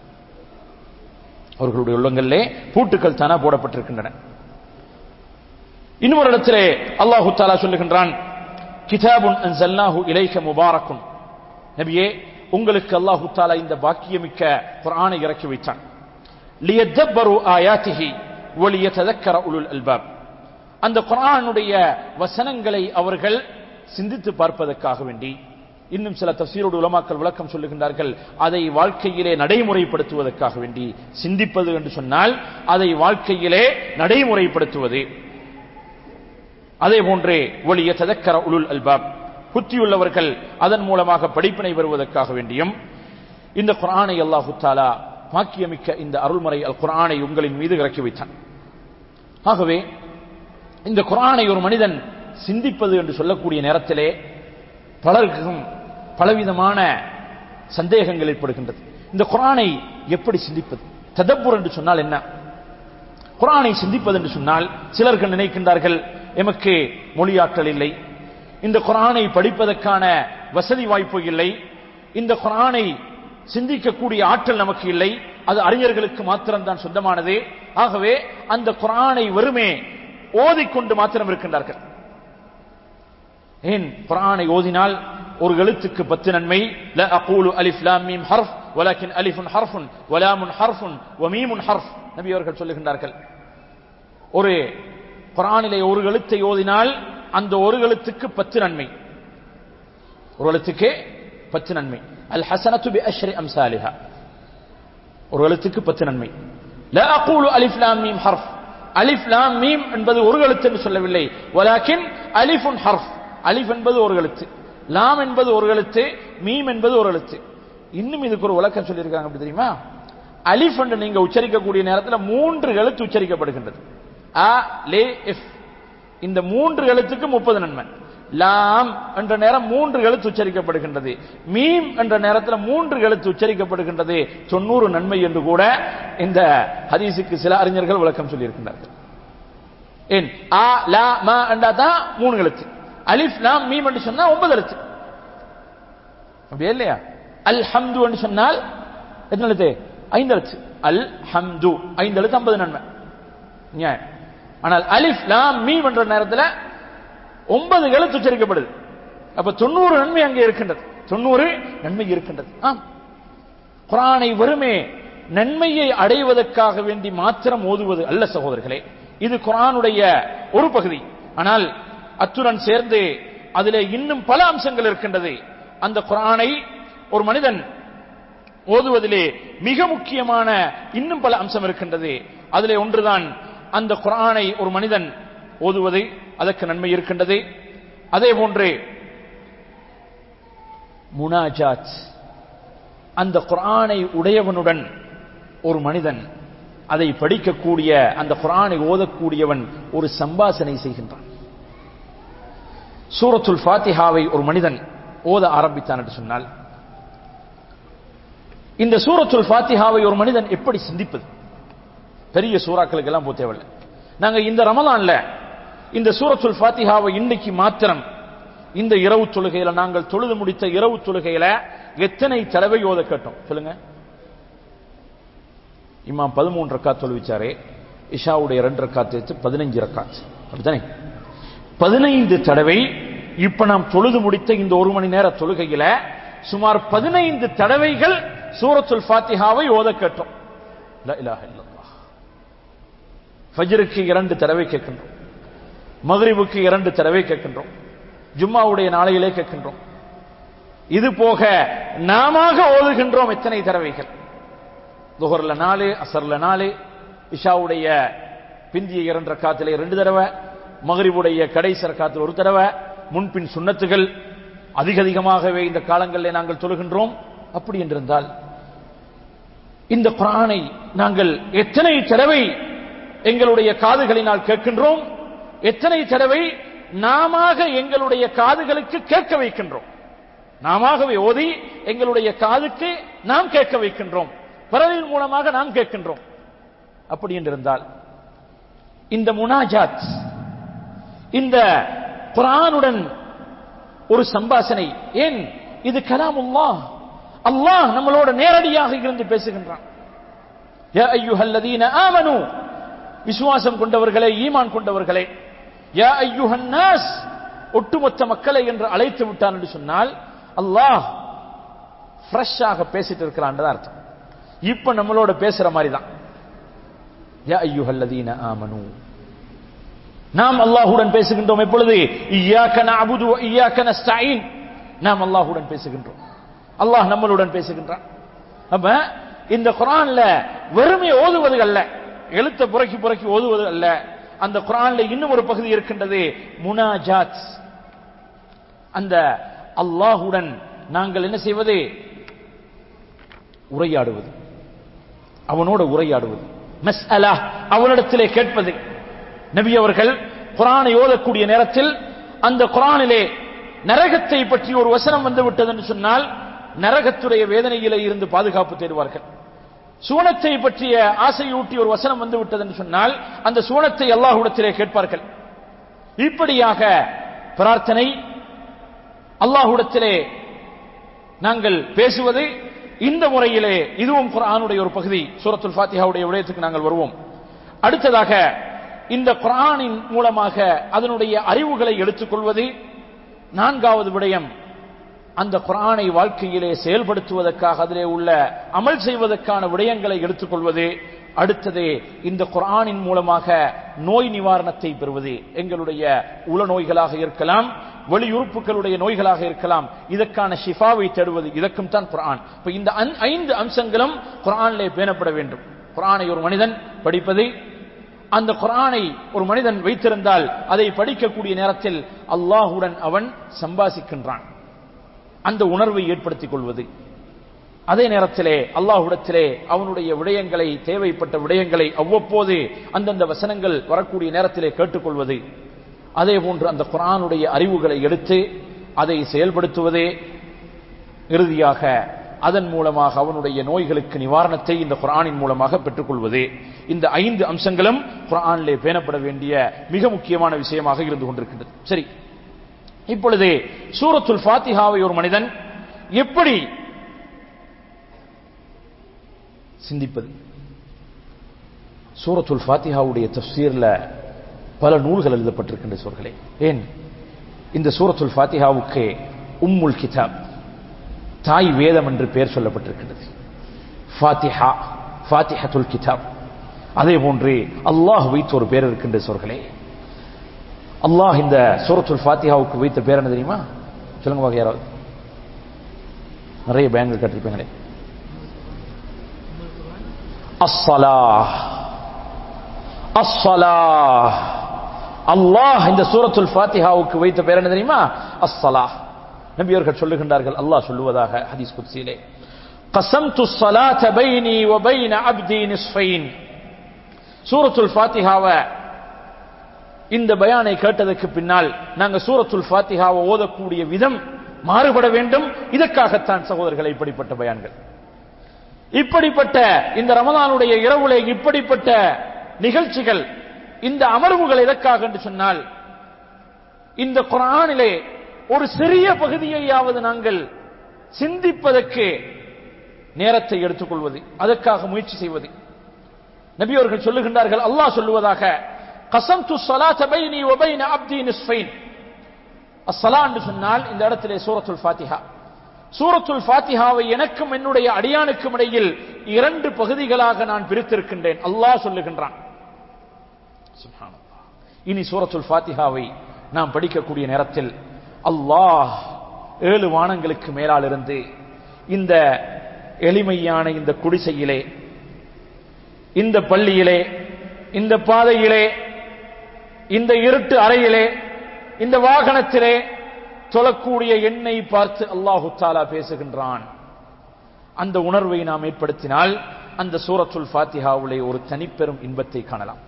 அவர்களுடைய உள்ளங்களிலே பூட்டுக்கள் தானா போடப்பட்டிருக்கின்றன இன்னொரு இடத்திலே அல்லாஹு தாலா சொல்லுகின்றான் கிதாபுன் அன்சல்னாஹு இலைக முபாரக்கும் நபியே உங்களுக்கு அல்லாஹு தாலா இந்த பாக்கியமிக்க குர்ஆனை இறக்கி வைத்தான் லியத்தப்பரு ஆயாத்திஹி ஒலியதக்கர உலுல் அல்பாப் அந்த குர்ஆனுடைய வசனங்களை அவர்கள் சிந்தித்து பார்ப்பதற்காக வேண்டி இன்னும் சில தஃசீரோடு உலமாக்கள் விளக்கம் சொல்லுகின்றார்கள் அதை வாழ்க்கையிலே நடைமுறைப்படுத்துவதற்காக வேண்டி சிந்திப்பது என்று சொன்னால் அதை வாழ்க்கையிலே நடைமுறைப்படுத்துவது அதே போன்றே ஒளிய ததக்கர உலுல் அல்பாப் புத்தியுள்ளவர்கள் அதன் மூலமாக படிப்பினை பெறுவதற்காக வேண்டியும் இந்த குர்ஆனை அல்லாஹு தாலா பாக்கியமிக்க இந்த அருள்முறை அல் குர்ஆனை உங்களின் மீது இறக்கி வைத்தான் ஆகவே இந்த குர்ஆனை ஒரு மனிதன் சிந்திப்பது என்று சொல்லக்கூடிய நேரத்திலே பலருக்கும் பலவிதமான சந்தேகங்கள் ஏற்படுகின்றது இந்த குர்ஆனை எப்படி சிந்திப்பது ததப்புர் என்று சொன்னால் என்ன குர்ஆனை சிந்திப்பது என்று சொன்னால் சிலர்கள் நினைக்கின்றார்கள் எமக்கு மொழியாற்றல் இல்லை இந்த குர்ஆனை படிப்பதற்கான வசதி வாய்ப்பு இல்லை இந்த குர்ஆனை சிந்திக்கக்கூடிய ஆற்றல் நமக்கு இல்லை அது அறிஞர்களுக்கு மாத்திரம்தான் சொந்தமானது ஆகவே அந்த குர்ஆனை வெறுமே ஓதிக்கொண்டு மாத்திரம் இருக்கின்றார்கள் ஏன் குர்ஆனை ஓதினால் ஒரு எழுத்துக்கு பத்து நன்மை ல அகூலு அலிஃப் லாம் மீம் ஹர்ஃப் வலக்கின் அலிஃபுன் ஹர்ஃபுன் வலாமுன் ஹர்ஃபுன் வமீமுன் ஹர்ஃப் நபி அவர்கள் சொல்லுகின்றார்கள் ஒரு குர்ஆனிலே ஒரு எழுத்தை ஓதினால் அந்த ஒரு எழுத்துக்கு பத்து நன்மை ஒரு எழுத்துக்கு பத்து நன்மை அல் ஹசனத்து பி அஷ்ரி அம்சாலிஹா ஒரு எழுத்துக்கு பத்து நன்மை ல அகூலு அலிஃப் லாம் மீம் ஹர்ஃப் அலிஃப் லாம் மீம் என்பது ஒரு எழுத்து என்று சொல்லவில்லை வலாக்கின் அலிஃபுன் ஹர்ஃப் அலிஃப் என்பது ஒரு எழுத்து லாம் என்பது ஒரு எழுத்து மீம் என்பது ஒரு எழுத்து இன்னும் இதுக்கு ஒரு விளக்கம் சொல்லியிருக்காங்க அப்படி தெரியுமா அலிஃப் என்று நீங்க உச்சரிக்கக்கூடிய நேரத்தில் மூன்று எழுத்து உச்சரிக்கப்படுகின்றது அ லே இஃப் இந்த மூன்று எழுத்துக்கு முப்பது நன்மை லாம் என்ற நேரம் மூன்று எழுத்து உச்சரிக்கப்படுகின்றது மீம் என்ற நேரத்தில் மூன்று எழுத்து உச்சரிக்கப்படுகின்றது தொண்ணூறு நன்மை என்று கூட இந்த ஹதீஸுக்கு சில அறிஞர்கள் விளக்கம் சொல்லியிருக்கின்றார்கள் ஏன் ஆ லா ம என்றா தான் மூணு எழுத்து அலிஃப் லாம் மீம் என்று சொன்னா ஒன்பது எழுத்து அப்படியே இல்லையா அல் ஹம்து என்று சொன்னால் எத்தனை எழுத்து ஐந்து எழுத்து அல் ஹம்து ஐந்து எழுத்து ஐம்பது நன்மை நியாயம் ஆனால் அலிஃப் லாம் மீம் என்ற நேரத்தில் ஒன்பது எழுத்து உச்சரிக்கப்படுது அப்ப தொண்ணூறு நன்மை அங்கே இருக்கின்றது தொண்ணூறு நன்மை இருக்கின்றது ஆம் குரானை வெறுமே நன்மையை அடைவதற்காக வேண்டி மாத்திரம் ஓதுவது அல்ல சகோதரர்களே இது குரானுடைய ஒரு பகுதி ஆனால் அத்துடன் சேர்ந்து அதிலே இன்னும் பல அம்சங்கள் இருக்கின்றது அந்த குரானை ஒரு மனிதன் ஓதுவதிலே மிக முக்கியமான இன்னும் பல அம்சம் இருக்கின்றது அதிலே ஒன்றுதான் அந்த குரானை ஒரு மனிதன் ஓதுவது அதற்கு நன்மை இருக்கின்றது அதே போன்று முனாஜாத் அந்த குரானை உடையவனுடன் ஒரு மனிதன் அதை படிக்கக்கூடிய அந்த குரானை ஓதக்கூடியவன் ஒரு சம்பாசனை செய்கின்றான் சூரத்துல் ஃபாத்திஹாவை ஒரு மனிதன் ஓத ஆரம்பித்தான் என்று சொன்னால் இந்த சூரத்துல் ஃபாத்திஹாவை ஒரு மனிதன் எப்படி சிந்திப்பது பெரிய சூறாக்களுக்கு எல்லாம் போக தேவையில்லை நாங்க இந்த ரமலான்ல இந்த சூரத்துல் ஃபாத்திஹாவை இன்னைக்கு மாத்திரம் இந்த இரவு தொழுகையில நாங்கள் தொழுது முடித்த இரவு தொழுகையில எத்தனை தடவை ஓத கேட்டோம் சொல்லுங்க இமாம் பதிமூன்று ரக்காத் தொழுவிச்சாரே இஷாவுடைய ரெண்டு ரக்காத் எடுத்து பதினஞ்சு ரக்காத் அப்படித்தானே பதினைந்து தடவை இப்ப நாம் தொழுது முடித்த இந்த ஒரு மணி நேர தொழுகையில சுமார் பதினைந்து தடவைகள் சூரத்துல் ஃபாத்திஹாவை ஓத கேட்டோம் லா இலாஹ இல்லல்லாஹ் ஃபஜ்ருக்கு இரண்டு தடவை கேட்கின்றோம் மக்ரிபுக்கு இரண்டு தடவை கேட்கின்றோம் ஜும்மாவுடைய நாளையிலே கேட்கின்றோம் இது போக நாம ஓதுகின்றோம் எத்தனை தடவைகள் துஹர்ல நாலு அசர்ல நாலு இஷாவுடைய பிந்திய இரண்டு ரக்காத்திலே ரெண்டு தடவை மகரிபுடைய கடைசி ரக்காத்தில் ஒரு தடவை முன்பின் சுண்ணத்துகள் அதிக அதிகமாகவே இந்த காலங்களில் நாங்கள் தொழுகின்றோம் அப்படி என்றிருந்தால் இந்த குரானை நாங்கள் எத்தனை தடவை எங்களுடைய காதுகளினால் கேட்கின்றோம் எத்தனை தடவை நாம எங்களுடைய காதுகளுக்கு கேட்க வைக்கின்றோம் நாமவே ஓதி எங்களுடைய காதுக்கு நாம் கேட்க வைக்கின்றோம் பிறரின் மூலமாக நாம் கேட்கின்றோம் அப்படி என்றிருந்தால் இந்த முனாஜாத் இந்த குரானுடன் ஒரு சம்பாசனை ஏன் இது கலாமுல்லாஹ் அல்லாஹ் நம்மளோட நேரடியாக இருந்து பேசுகின்றான் யா அய்யுஹல்லதீன ஆமனு விசுவாசம் கொண்டவர்களே ஈமான் கொண்டவர்களே யா அய்யுஹன் நாஸ் ஒட்டுமொத்த மக்களை என்று அழைத்து விட்டான் என்று சொன்னால் அல்லாஹ் ஃப்ரெஷ்ஷாக பேசிட்டு இருக்கிறான் அர்த்தம் இப்ப நம்மளோட பேசுற மாதிரி தான் யா அய்யுஹல்லதீன ஆமனு நாம் அல்லாஹுடன் பேசுகின்றோம் எப்பொழுது இய்யாக்க நஅபுது வ இய்யாக்க நஸ்தஈன் நாம் அல்லாஹுடன் பேசுகின்றோம் அல்லாஹ் நம்மளுடன் பேசுகின்றான் அப்ப இந்த குரான்ல வெறுமை ஓதுவது அல்ல எழுத்த புறக்கி புறக்கி ஓதுவது அல்ல அந்த குரான்ல இன்னும் ஒரு பகுதி இருக்கின்றது முனாஜாத் அந்த அல்லாஹுடன் நாங்கள் என்ன செய்வது உரையாடுவது அவனோட உரையாடுவது மஸ்அலா அவனிடத்திலே கேட்பது நபி அவர்கள் குரானை ஓதக்கூடிய நேரத்தில் அந்த குரானிலே நரகத்தை பற்றி ஒரு வசனம் வந்து விட்டது என்று சொன்னால் நரகத்துடைய வேதனையிலே இருந்து பாதுகாப்பு தேடுவார்கள் சூனத்தை பற்றிய ஆசையூட்டி ஒரு வசனம் வந்து விட்டது என்று சொன்னால் அந்த சூனத்தை அல்லாஹுடத்திலே கேட்பார்கள் இப்படியாக பிரார்த்தனை அல்லாஹுடத்திலே நாங்கள் பேசுவது இந்த முறையிலே இதுவும் குரானுடைய ஒரு பகுதி சூரத்துல் ஃபாத்திஹாவுடைய விடயத்துக்கு நாங்கள் வருவோம் அடுத்ததாக இந்த குரானின் மூலமாக அதனுடைய அறிவுகளை எடுத்துக்கொள்வது நான்காவது விடயம் அந்த குரானை வாழ்க்கையிலே செயல்படுத்துவதற்காக அதிலே உள்ள அமல் செய்வதற்கான விடயங்களை எடுத்துக்கொள்வது அடுத்தது இந்த குரானின் மூலமாக நோய் நிவாரணத்தை பெறுவது எங்களுடைய உள நோய்களாக இருக்கலாம் வெளியுறுப்புகளுடைய நோய்களாக இருக்கலாம் இதற்கான ஷிஃபாவை தேடுவது இதற்கும் தான் குரான் இப்ப இந்த ஐந்து அம்சங்களும் குரானிலே பேணப்பட வேண்டும் குரானை ஒரு மனிதன் படிப்பது அந்த குரானை ஒரு மனிதன் வைத்திருந்தால் அதை படிக்கக்கூடிய நேரத்தில் அல்லாஹுடன் அவன் சம்பாசிக்கின்றான் அந்த உணர்வை ஏற்படுத்திக் கொள்வது அதே நேரத்திலே அல்லாஹுடத்திலே அவனுடைய விடயங்களை தேவைப்பட்ட விடயங்களை அவ்வப்போது அந்தந்த வசனங்கள் வரக்கூடிய நேரத்திலே கேட்டுக்கொள்வது அதே போன்று அந்த குரானுடைய அறிவுகளை எடுத்து அதை செயல்படுத்துவதே இறுதியாக அதன் மூலமாக அவனுடைய நோய்களுக்கு நிவாரணத்தை இந்த குரானின் மூலமாக பெற்றுக்கொள்வது இந்த ஐந்து அம்சங்களும் குரானிலே பேணப்பட வேண்டிய மிக முக்கியமான விஷயமாக இருந்து கொண்டிருக்கின்றது சரி இப்பொழுது சூரத்துல் ஃபாத்திஹாவை ஒரு மனிதன் எப்படி சிந்திப்பது சூரத்துல் ஃபாத்திஹாவுடைய தப்சீர்ல பல நூல்கள் எழுதப்பட்டிருக்கின்ற சோர்களே ஏன் இந்த சூரத்துல் ஃபாத்திஹாவுக்கு உம்முல் கிதாப் தாய் வேதம் என்று பெயர் சொல்லப்பட்டிருக்கிறது ஃபாத்திஹா ஃபாத்திஹத்துல் கிதாப் அதே போன்று அல்லாஹ் வைத்த ஒரு பேர் இருக்கின்ற சொற்களே அல்லாஹ் இந்த சூரத்துல் ஃபாத்திஹாவுக்கு வைத்த பேர் என்ன தெரியுமா சொல்லுங்க பாக்க யாராவது நிறைய பயன்கள் கட்டிருப்பீங்களே அஸ்ஸலா அஸ்ஸலா அல்லாஹ் இந்த சூரத்துல் ஃபாத்திஹாவுக்கு வைத்த பேர் என்ன தெரியுமா அஸ்ஸலா நபியர்கள் சொல்லுகின்றார்கள் அல்லாஹ் சொல்லுவதாக ஹதீஸ் குத்சியிலே قسمت الصلاة بيني وبين عبدي نصفين சூரத்துல் ஃபாத்திஹாவை இந்த பயானை கேட்டதற்கு பின்னால் நாங்க சூரத்துல் ஃபாத்திஹாவை ஓதக்கூடிய விதம் மாறுபட வேண்டும் இதற்காகத்தான் சகோதரர்கள் இப்படிப்பட்ட பயான்கள் இப்படிப்பட்ட இந்த ரமதானுடைய இரவுலே இப்படிப்பட்ட நிகழ்ச்சிகள் இந்த அமர்வுகள் எதற்காக என்று சொன்னால் இந்த குரானிலே ஒரு சிறிய பகுதியையாவது நாங்கள் சிந்திப்பதற்கு நேரத்தை எடுத்துக்கொள்வது அதற்காக முயற்சி செய்வது நபி அவர்கள் சொல்லுகின்றார்கள் அல்லாஹ் சொல்லுவதாக கசம்து ஸலாத பைனி வ பைன அப்தி நிஸ்ஃபைன் அஸ்ஸலா என்று சொன்னால் இந்த இடத்திலே சூரத்துல் ஃபாத்திஹா சூரத்துல் ஃபாத்திஹாவை எனக்கும் என்னுடைய அடியானுக்கும் இடையில் இரண்டு பகுதிகளாக நான் பிரித்திருக்கின்றேன் அல்லாஹ் சொல்லுகின்றான் சுப்ஹானல்லாஹ். இனி சூரத்துல் ஃபாத்திஹாவை நாம் படிக்கக்கூடிய நேரத்தில் அல்லாஹ் ஏழு வானங்களுக்கு மேலால் இருந்து இந்த எளிமையான இந்த குடிசையிலே இந்த பள்ளியிலே இந்த பாதையிலே இந்த இருட்டு அறையிலே இந்த வாகனத்திலே தொழக்கூடிய எண்ணை பார்த்து அல்லாஹு தாலா பேசுகின்றான் அந்த உணர்வை நாம் ஏற்படுத்தினால் அந்த சூரத்துல் ஃபாத்திஹாவுலே ஒரு தனிப்பெரும் இன்பத்தை காணலாம்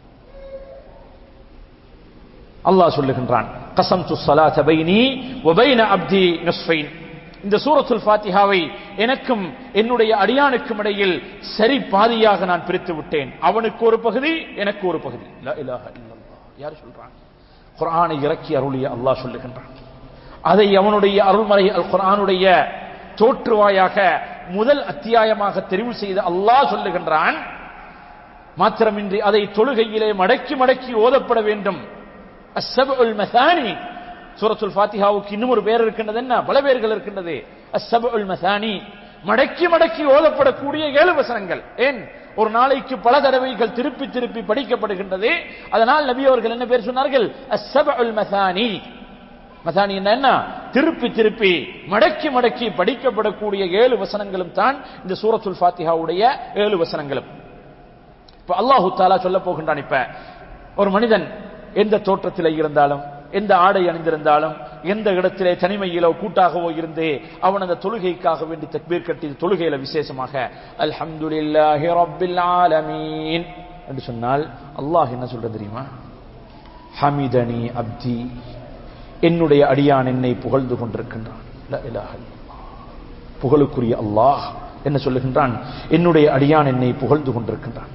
அல்லாஹ் சொல்லுகின்றான் கசம் துஸ்ஸலாத பைனி வபைன அப்தி நஸ்ஃபைன் இந்த சூரத்துல் ஃபாத்திஹாவை எனக்கும் என்னுடைய அடியானுக்கும் இடையில் சரி பாதியாக நான் பிரித்து விட்டேன் அவனுக்கு ஒரு பகுதி எனக்கு ஒரு பகுதி லா இலாஹ இல்லல்லாஹ் யார் சொல்றான் குர்ஆனை இறக்கி அருளிய அல்லாஹ் சொல்லுகின்றான் அதை அவனுடைய அருள்மறை அல் குர்ஆனுடைய தோற்றுவாயாக முதல் அத்தியாயமாக தெரிவு செய்த அல்லாஹ் சொல்லுகின்றான் மாத்திரமின்றி அதை தொழுகையிலே மடக்கி மடக்கி ஓதப்பட வேண்டும் அஸ்ஸபுல் மசானி சூரத்துல் ஃபாத்திஹாவுக்கு இன்னும் ஒரு பேர் இருக்கின்றது என்ன பல பேர்கள் இருக்கின்றது அஸ்ஸபுல் மசானி மடக்கி மடக்கி ஓதப்படக்கூடிய ஏழு வசனங்கள் ஏன் ஒரு நாளைக்கு பல தடவைகள் திருப்பி திருப்பி படிக்கப்படுகின்றது அதனால் நபி அவர்கள் என்ன பேர் சொன்னார்கள் அஸ்ஸபுல் மசானி மசானி என்ன என்ன திருப்பி திருப்பி மடக்கி மடக்கி படிக்கப்படக்கூடிய ஏழு வசனங்களும் தான் இந்த சூரத்துல் ஃபாத்திஹாவுடைய ஏழு வசனங்களும் இப்ப அல்லாஹு தாலா சொல்ல போகின்றான் இப்ப ஒரு மனிதன் எந்த தோற்றத்திலே இருந்தாலும் எந்த ஆடை அணிந்திருந்தாலும் எந்த இடத்திலே தனிமையிலோ கூட்டாகவோ இருந்து அவன் அந்த தொழுகைக்காக வேண்டி தக்பீர் கட்டி தொழுகையில விசேஷமாக அல்ஹம்துலில்லாஹி ரப்பில் ஆலமீன் என்று சொன்னால் அல்லாஹ் என்ன சொல்றது தெரியுமா ஹமிதனி அப்தி என்னுடைய அடியான் என்னை புகழ்ந்து கொண்டிருக்கின்றான் லா இலாஹ இல்லல்லாஹ். புகழுக்குரிய அல்லாஹ் என்ன சொல்லுகின்றான் என்னுடைய அடியான் என்னை புகழ்ந்து கொண்டிருக்கின்றான்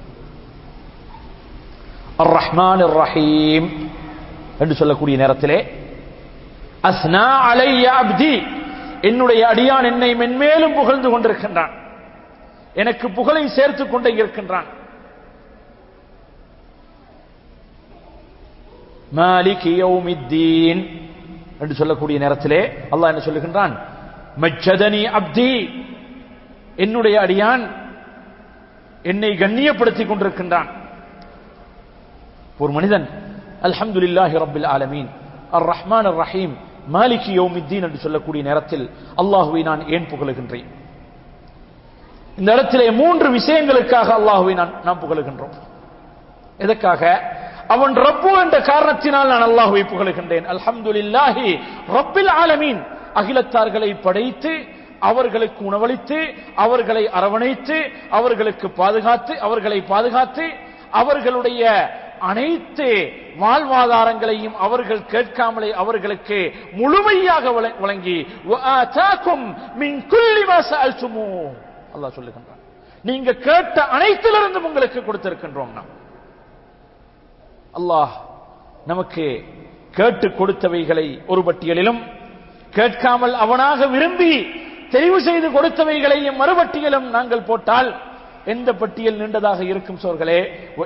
அர் ரஹ்மான் ரஹீம் என்று சொல்லக்கூடிய நேரத்திலே அஸ்னா அலைய அப்தி என்னுடைய அடியான் என்னை மென்மேலும் புகழ்ந்து கொண்டிருக்கின்றான் எனக்கு புகழை சேர்த்துக் கொண்டே இருக்கின்றான் மாலிக் யௌமித்தீன் என்று சொல்லக்கூடிய நேரத்திலே அல்லாஹ் என்ன சொல்லுகின்றான் மஜ்ஜதனி அப்தி என்னுடைய அடியான் என்னை கண்ணியப்படுத்திக் கொண்டிருக்கின்றான் ஒரு மனிதன் அல்ஹம்துலில்லாஹி ரப்பில் ஆலமீன் அர் ரஹ்மான் அர் ரஹீம் மாலிகி யௌமித்தீன் என்று சொல்லக்கூடிய நேரத்தில் அல்லாஹுவை நான் ஏன் புகழுகின்றேன் இந்த இடத்திலே மூன்று விஷயங்களுக்காக அல்லாஹுவை நான் நாம் புகழுகின்றோம் எதற்காக அவன் ரப்பு என்ற காரணத்தினால் நான் அல்லாஹுவை புகழுகின்றேன் அல்ஹம்துலில்லாஹி ரப்பில் ஆலமீன் அகிலத்தார்களை படைத்து அவர்களுக்கு உணவளித்து அவர்களை அரவணைத்து அவர்களுக்கு பாதுகாத்து அவர்களை பாதுகாத்து அவர்களுடைய அனைத்து வாழ்வாதாரங்களையும் அவர்கள் கேட்காமலே அவர்களுக்கு முழுமையாக வழ- வழங்கி وَآتَاكُمْ مِنْ كُلِّ مَا سَأَلْتُمُوهُ அல்லாஹ் சொல்லுகின்றான் நீங்க கேட்ட அனைத்திலிருந்தும் உங்களுக்கு கொடுத்திருக்கின்றோம் நாம் அல்லாஹ் நமக்கு கேட்டு கொடுத்தவைகளை ஒரு பட்டியலிலும் கேட்காமல் அவனாக விரும்பி தெரிவு செய்து கொடுத்தவைகளையும் மறுபட்டியலும் நாங்கள் போட்டால் எந்த பட்டியல் நீண்டதாக இருக்கும் சோர்களே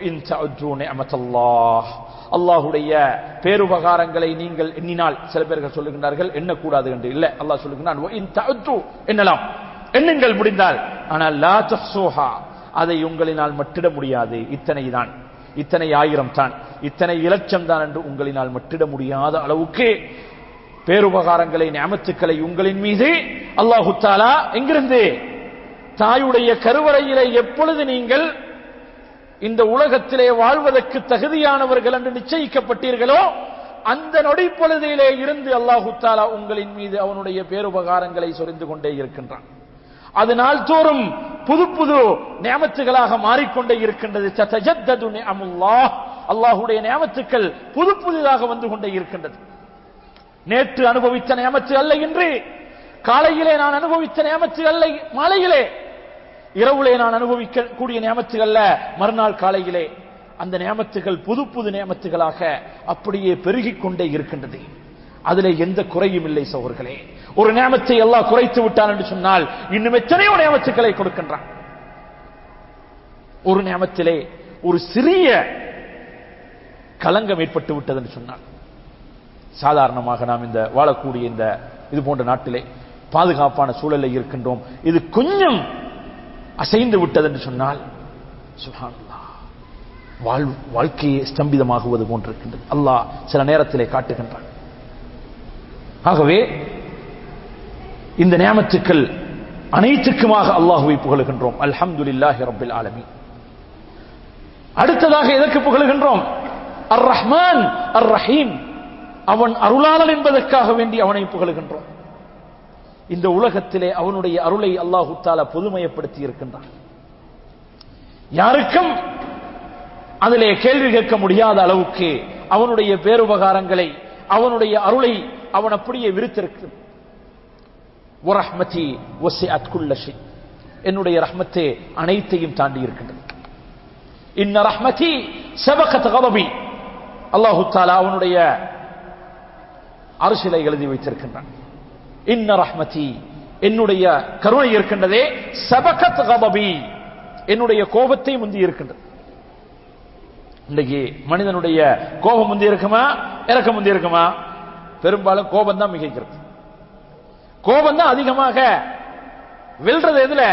அல்லாஹுடைய பேருபகாரங்களை நீங்கள் எண்ணினால் சில பேர்கள் சொல்லுகின்றார்கள் எண்ணக்கூடாது என்று இல்ல அல்லாஹ் சொல்லுகிறான் எண்ணலாம் எண்ணுங்கள் முடிந்தால் ஆனால் லா தஹ்சூஹா அதை உங்களினால் மட்டிட முடியாது இத்தனை தான் இத்தனை ஆயிரம் தான் இத்தனை இலட்சம் தான் என்று உங்களினால் மட்டிட முடியாத அளவுக்கு பேருபகாரங்களை ஞாபத்துக்களை உங்களின் மீது அல்லாஹு தாலா எங்கிருந்து தாயுடைய கருவறையிலே எப்பொழுது நீங்கள் இந்த உலகத்திலே வாழ்வதற்கு தகுதியானவர்கள் என்று நிச்சயிக்கப்பட்டீர்களோ அந்த நொடி பொழுதிலே இருந்து அல்லாஹு தாலா உங்களின் மீது அவனுடைய பேருபகாரங்களை சொரிந்து கொண்டே இருக்கின்றான் அது நாள்தோறும் புது புது நியமத்துகளாக மாறிக்கொண்டே இருக்கின்றது அல்லாஹுடைய நியமத்துக்கள் புது புதிதாக வந்து கொண்டே இருக்கின்றது நேற்று அனுபவித்த நியமத்து அல்ல இன்று காலையிலே நான் அனுபவித்த நியமத்து அல்ல மாலையிலே இரவுலே நான் அனுபவிக்க கூடிய நியமத்து அல்ல மறுநாள் காலையிலே அந்த நியமத்துகள் புது புது நியமத்துகளாக அப்படியே பெருகிக் கொண்டே இருக்கின்றது அதிலே எந்த குறையும் இல்லை சோர்களே ஒரு நியமத்தை எல்லாம் குறைத்து விட்டான் என்று சொன்னால் இன்னும் எத்தனையோ நியமத்துக்களை கொடுக்கின்றான் ஒரு நியமத்திலே ஒரு சிறிய கலங்கம் ஏற்பட்டு விட்டது என்று சொன்னால் சாதாரணமாக நாம் இந்த வாழக்கூடிய இந்த இது போன்ற நாட்டிலே பாதுகாப்பான சூழலில் இருக்கின்றோம் இது கொஞ்சம் அசைந்து விட்டது என்று சொன்னால் சுஹானல்லா வாழ் வாழ்க்கையை ஸ்தம்பிதமாகுவது போன்றிருக்கின்றது அல்லாஹ் சில நேரத்திலே காட்டுகின்றான் ஆகவே இந்த நியமத்துக்கள் அனைத்துக்குமாக அல்லாஹுவை புகழுகின்றோம் அல்ஹம்துலில்லாஹி ரப்பில் ஆலமீன் அடுத்ததாக எதற்கு புகழுகின்றோம் அர் ரஹ்மான் அர் ரஹீம் அவன் அருளாளன் என்பதற்காக வேண்டி அவனை புகழுகின்றோம் இந்த உலகத்திலே அவனுடைய அருளை அல்லாஹு தாலா பொதுமையப்படுத்தி இருக்கின்றான் யாருக்கும் அதிலே கேள்வி கேட்க முடியாத அளவுக்கு அவனுடைய பேருபகாரங்களை அவனுடைய அருளை அவன் அப்படியே விரித்திருக்கு ரஹ்மதி வசிஅத் குல்ல ஷை என்னுடைய ரஹ்மத்தே அனைத்தையும் தாண்டி இருக்கின்றது இன்ன ரஹ்மதி சபகத் கதபி அல்லாஹு தாலா அவனுடைய அரசியலை எழுதி வைத்திருக்கின்றான் இன்ன ரஹ்மதி என்னுடைய கருணை இருக்கின்றதே சபகத் கதபி என்னுடைய கோபத்தை முந்தி இருக்கின்றது இன்றைக்கு மனிதனுடைய கோபம் முந்தி இருக்குமா இறக்க முந்தி இருக்குமா பெரும்பாலும் கோபம் தான் மிகைக்கிறது கோபம் தான் அதிகமாக வெல்றது எதுல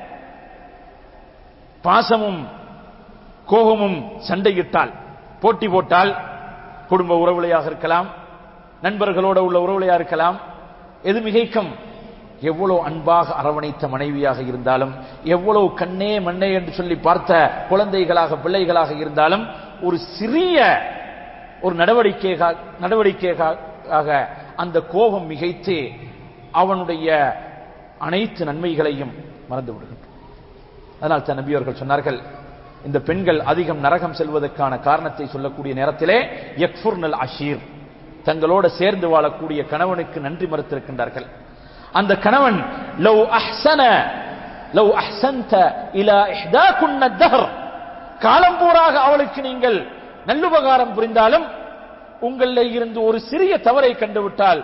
பாசமும் கோபமும் சண்டையிட்டால் போட்டி போட்டால் குடும்ப உறவுலையாக இருக்கலாம் நண்பர்களோட உள்ள உறவுலையா இருக்கலாம் எது மிகைக்கும் எவ்வளவு அன்பாக அரவணைத்த மனைவியாக இருந்தாலும் எவ்வளவு கண்ணே மண்ணே என்று சொல்லி பார்த்த குழந்தைகளாக பிள்ளைகளாக இருந்தாலும் ஒரு சிறிய ஒரு நடவடிக்கையாக நடவடிக்கையாக அந்த கோபம் மிகைத்து அவனுடைய அனைத்து நன்மைகளையும் மறந்து விடுகின்றன அதனால் தான் நபி அவர்கள் சொன்னார்கள் இந்த பெண்கள் அதிகம் நரகம் செல்வதற்கான காரணத்தை சொல்லக்கூடிய நேரத்திலே யக்ஃபுர்னல் அஷீர் தங்களோட சேர்ந்து வாழக்கூடிய கணவனுக்கு நன்றி மறுத்திருக்கின்றார்கள் அந்த கணவன் லவ் அஹ்சன லவ் அஹ்சன்த இலா இஹ்தாகுன்ன தஹர் காலம் பூராக அவளுக்கு நீங்கள் நல்லுபகாரம் புரிந்தாலும் உங்களில் இருந்து ஒரு சிறிய தவறை கண்டுவிட்டால்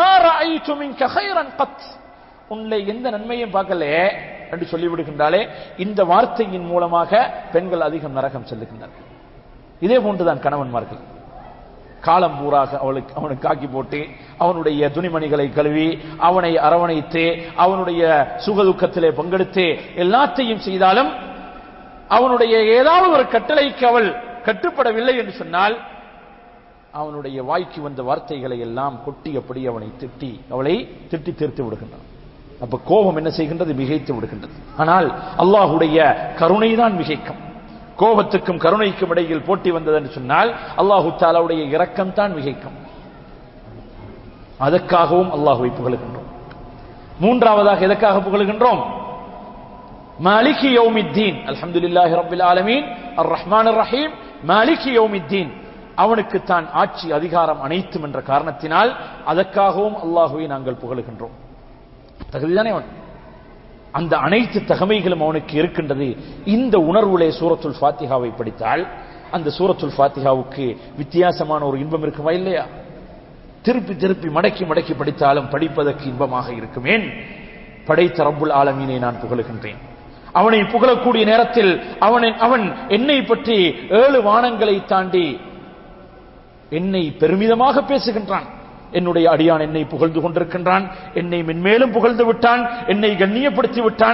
உன்னை எந்த நன்மையும் பார்க்கலையே என்று சொல்லிவிடுகின்றாலே இந்த வார்த்தையின் மூலமாக பெண்கள் அதிகம் நரகம் செல்லுகின்றார்கள் இதே போன்றுதான் கணவன்மார்கள் காலம் பூராக அவளுக்கு அவனுக்கு காக்கி போட்டு அவனுடைய துணிமணிகளை கழுவி அவனை அரவணைத்து அவனுடைய சுகதுக்கத்திலே பங்கெடுத்து எல்லாத்தையும் செய்தாலும் அவனுடைய ஏதாவது ஒரு கட்டளைக்கு அவள் கட்டுப்படவில்லை என்று சொன்னால் அவனுடைய வாய்க்கு வந்த வார்த்தைகளை எல்லாம் கொட்டியபடி அவனை திட்டி அவளை திட்டி தீர்த்து விடுகின்றான் அப்ப கோபம் என்ன செய்கின்றது மிகைத்து விடுகின்றது ஆனால் அல்லாஹுடைய கருணைதான் மிகைக்கும் கோபத்துக்கும் கருணைக்கும் இடையில் போட்டி வந்தது என்று சொன்னால் அல்லாஹு தாலாவுடைய இரக்கம் தான் மிகைக்கும் அதற்காகவும் அல்லாஹுவை புகழுகின்றோம் மூன்றாவதாக எதற்காக புகழுகின்றோம் மாலிகி யௌமித்தீன் அல்ஹம்துலில்லாஹி ரப்பில் ஆலமீன் அர் ரஹ்மான் ரஹீம் மாலிகி யௌமித்தீன் அவனுக்கு தான் ஆட்சி அதிகாரம் அனைத்தும் என்ற காரணத்தினால் அதற்காகவும் அல்லாஹுவை நாங்கள் புகழுகின்றோம் தகுதிதானே அவன் அந்த அனைத்து தகமைகளும் அவனுக்கு இருக்கின்றது இந்த உணர்வுலே சூரத்துல் ஃபாத்திகாவை படித்தால் அந்த சூரத்துல் ஃபாத்திகாவுக்கு வித்தியாசமான ஒரு இன்பம் இருக்குமா இல்லையா திருப்பி திருப்பி மடக்கி மடக்கி படித்தாலும் படிப்பதற்கு இன்பமாக இருக்குமேன் படைத்த ரப்புல் ஆலமீனை நான் புகழுகின்றேன் அவனை புகழக்கூடிய நேரத்தில் அவன் அவன் என்னை பற்றி ஏழு வானங்களை தாண்டி என்னை பெருமிதமாக பேசுகின்றான் என்னுடைய அடியான் என்னை புகழ்ந்து கொண்டிருக்கின்றான் என்னை மென்மேலும் புகழ்ந்து விட்டான் என்னை கண்ணியப்படுத்தி விட்டான்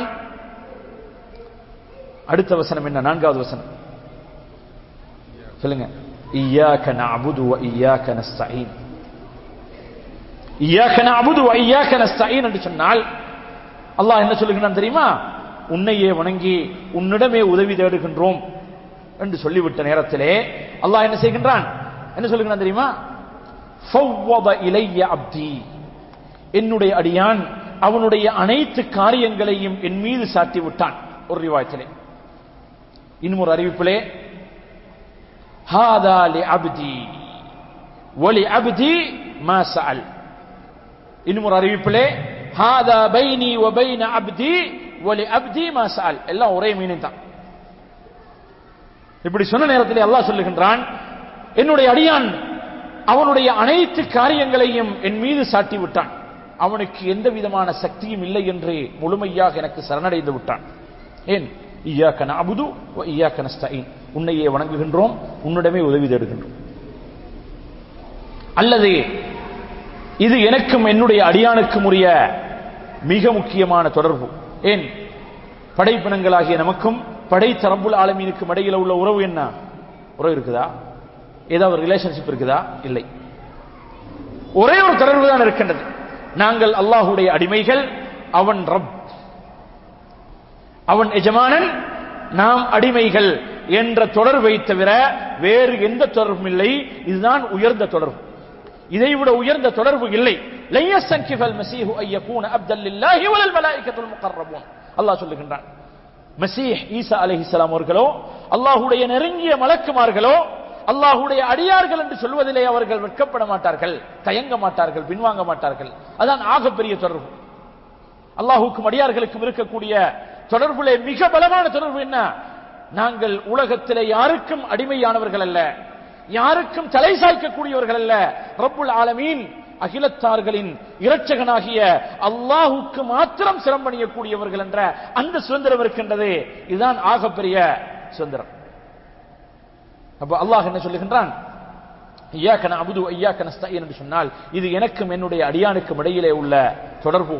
அடுத்த வசனம் என்ன நான்காவது வசனம் சொல்லுங்க இய்யாக நஅபுது வ இய்யாக நஸ்தஈன் இய்யாக நஅபுது வ இய்யாக நஸ்தஈன் என்று சொன்னால் அல்லாஹ் என்ன சொல்லுகிறான் தெரியுமா உன்னையே வணங்கி உன்னிடமே உதவி தேடுகின்றோம் என்று சொல்லிவிட்ட நேரத்திலே அல்லாஹ் என்ன செய்கின்றான் என்ன சொல்லுகிறான் தெரியுமா ஃபவ்வத இலைய அப்தி என்னுடைய அடியான் அவனுடைய அனைத்து காரியங்களையும் என் மீது சாட்டி விட்டான் ஒரு ரிவாயத்திலே இன்னும் ஒரு அறிவிப்பிலே ஹாதா லி அப்தி ஒலி அப்தி மா சஅல் இன்னும் ஒரு அறிவிப்பிலே ஹாதா பைனி வ பைன அப்தி ஒலி அப்தி மா சஅல் எல்லாம் ஒரே மீனிங் தான் இப்படி சொன்ன நேரத்தில் அல்லாஹ் சொல்லுகின்றான் என்னுடைய அடியான் அவனுடைய அனைத்து காரியங்களையும் என் மீது சாட்டி விட்டான் அவனுக்கு எந்த விதமான சக்தியும் இல்லை என்று முழுமையாக எனக்கு சரணடைந்து விட்டான் ஏன் ஈயாக்க நஅபுது வ ஈயாக்க நஸ்தஈன் உன்னையே வணங்குகின்றோம் உன்னிடமே உதவி தேடுகின்றோம் அல்லது இது எனக்கும் என்னுடைய அடியானுக்கும் உரிய மிக முக்கியமான தொடர்பு ஏன் படைப்பினங்களாகிய நமக்கும் படை தரப்புல் ஆலமீனுக்கும் இடையில உள்ள உறவு என்ன உறவு இருக்குதா ஏதாவது ரிலேஷன்ஷிப் இருக்குதா இல்லை ஒரே ஒரு தொடர்பு தான் இருக்கின்றது நாங்கள் அல்லாஹுடைய அடிமைகள் அவன் ரப் அவன் எஜமானன் நாம் அடிமைகள் என்ற தொடர்பை தவிர வேறு எந்த தொடர்பும் இல்லை இதுதான் உயர்ந்த தொடர்பு இதைவிட உயர்ந்த தொடர்பு இல்லை அல்லாஹ் சொல்லுகின்றான் மசீஹ் ஈசா அலைஹிஸ்ஸலாம் அவர்களோ அல்லாஹுடைய நெருங்கிய மலக்குமார்களோ அல்லாஹுடைய அடியார்கள் என்று சொல்வதிலே அவர்கள் வெட்கப்பட மாட்டார்கள் தயங்க மாட்டார்கள் பின்வாங்க மாட்டார்கள் அதான் ஆகப்பெரிய தொடர்பு அல்லாஹுக்கும் அடியார்களுக்கும் இருக்கக்கூடிய தொடர்புலே மிக பலமான தொடர்பு என்ன நாங்கள் உலகத்திலே யாருக்கும் அடிமையானவர்கள் அல்ல யாருக்கும் தலை சாய்க்கக்கூடியவர்கள் அல்ல ரப்புல் ஆலமீன் அகிலத்தார்களின் இரட்சகனாகிய அல்லாஹுக்கு மாத்திரம் சிரம்பணியக்கூடியவர்கள் என்ற அந்த சுதந்திரம் இருக்கின்றது இதுதான் ஆகப்பெரிய சுதந்திரம் அப்ப அல்லாஹ் என்ன சொல்லுகின்றான் ஐயாக்கன அபுது ஐயாக்கன ஸ்தயன் என்று சொன்னால் இது எனக்கும் என்னுடைய அடியானுக்கும் இடையிலே உள்ள தொடர்பு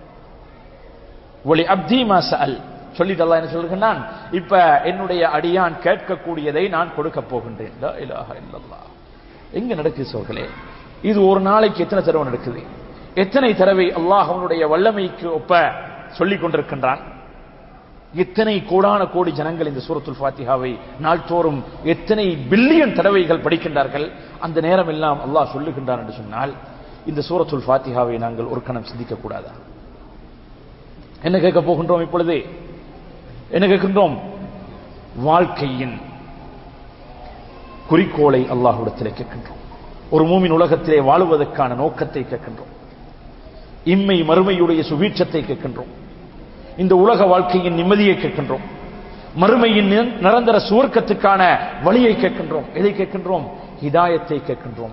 ஒளி அப்தி மாசல் சொல்லிட்டு அல்லாஹ் என்ன சொல்லுகின்றான் இப்ப என்னுடைய அடியான் கேட்கக்கூடியதை நான் கொடுக்க போகின்றேன் லா இலாஹ இல்லல்லாஹ் எங்க நடக்குது சோர்களே இது ஒரு நாளைக்கு எத்தனை தடவை நடக்குது எத்தனை தடவை அல்லாஹ் அவனுடைய வல்லமைக்கு ஒப்ப சொல்லிக் கொண்டிருக்கின்றான் எத்தனை கோடான கோடி ஜனங்கள் இந்த சூரத்துல் ஃபாத்திஹாவை நாள்தோறும் எத்தனை பில்லியன் தடவைகள் படிக்கின்றார்கள் அந்த நேரம் எல்லாம் அல்லாஹ் சொல்லுகின்றான் என்று சொன்னால் இந்த சூரத்துல் ஃபாத்திஹாவை நாங்கள் ஒரு கணம் சிந்திக்க கூடாதா என்ன கேட்க போகின்றோம் இப்பொழுது என்ன கேட்கின்றோம் வாழ்க்கையின் குறிக்கோளை அல்லாஹ்விடத்திலே கேட்கின்றோம் ஒரு மூமின் உலகத்திலே வாழுவதற்கான நோக்கத்தை கேட்கின்றோம் இம்மை மறுமையுடைய சுபீட்சத்தை கேட்கின்றோம் இந்த உலக வாழ்க்கையின் நிம்மதியை கேட்கின்றோம் மறுமையின் நிரந்தர சுவர்க்கத்துக்கான வழியை கேட்கின்றோம் எதை கேட்கின்றோம் ஹிதாயத்தை கேட்கின்றோம்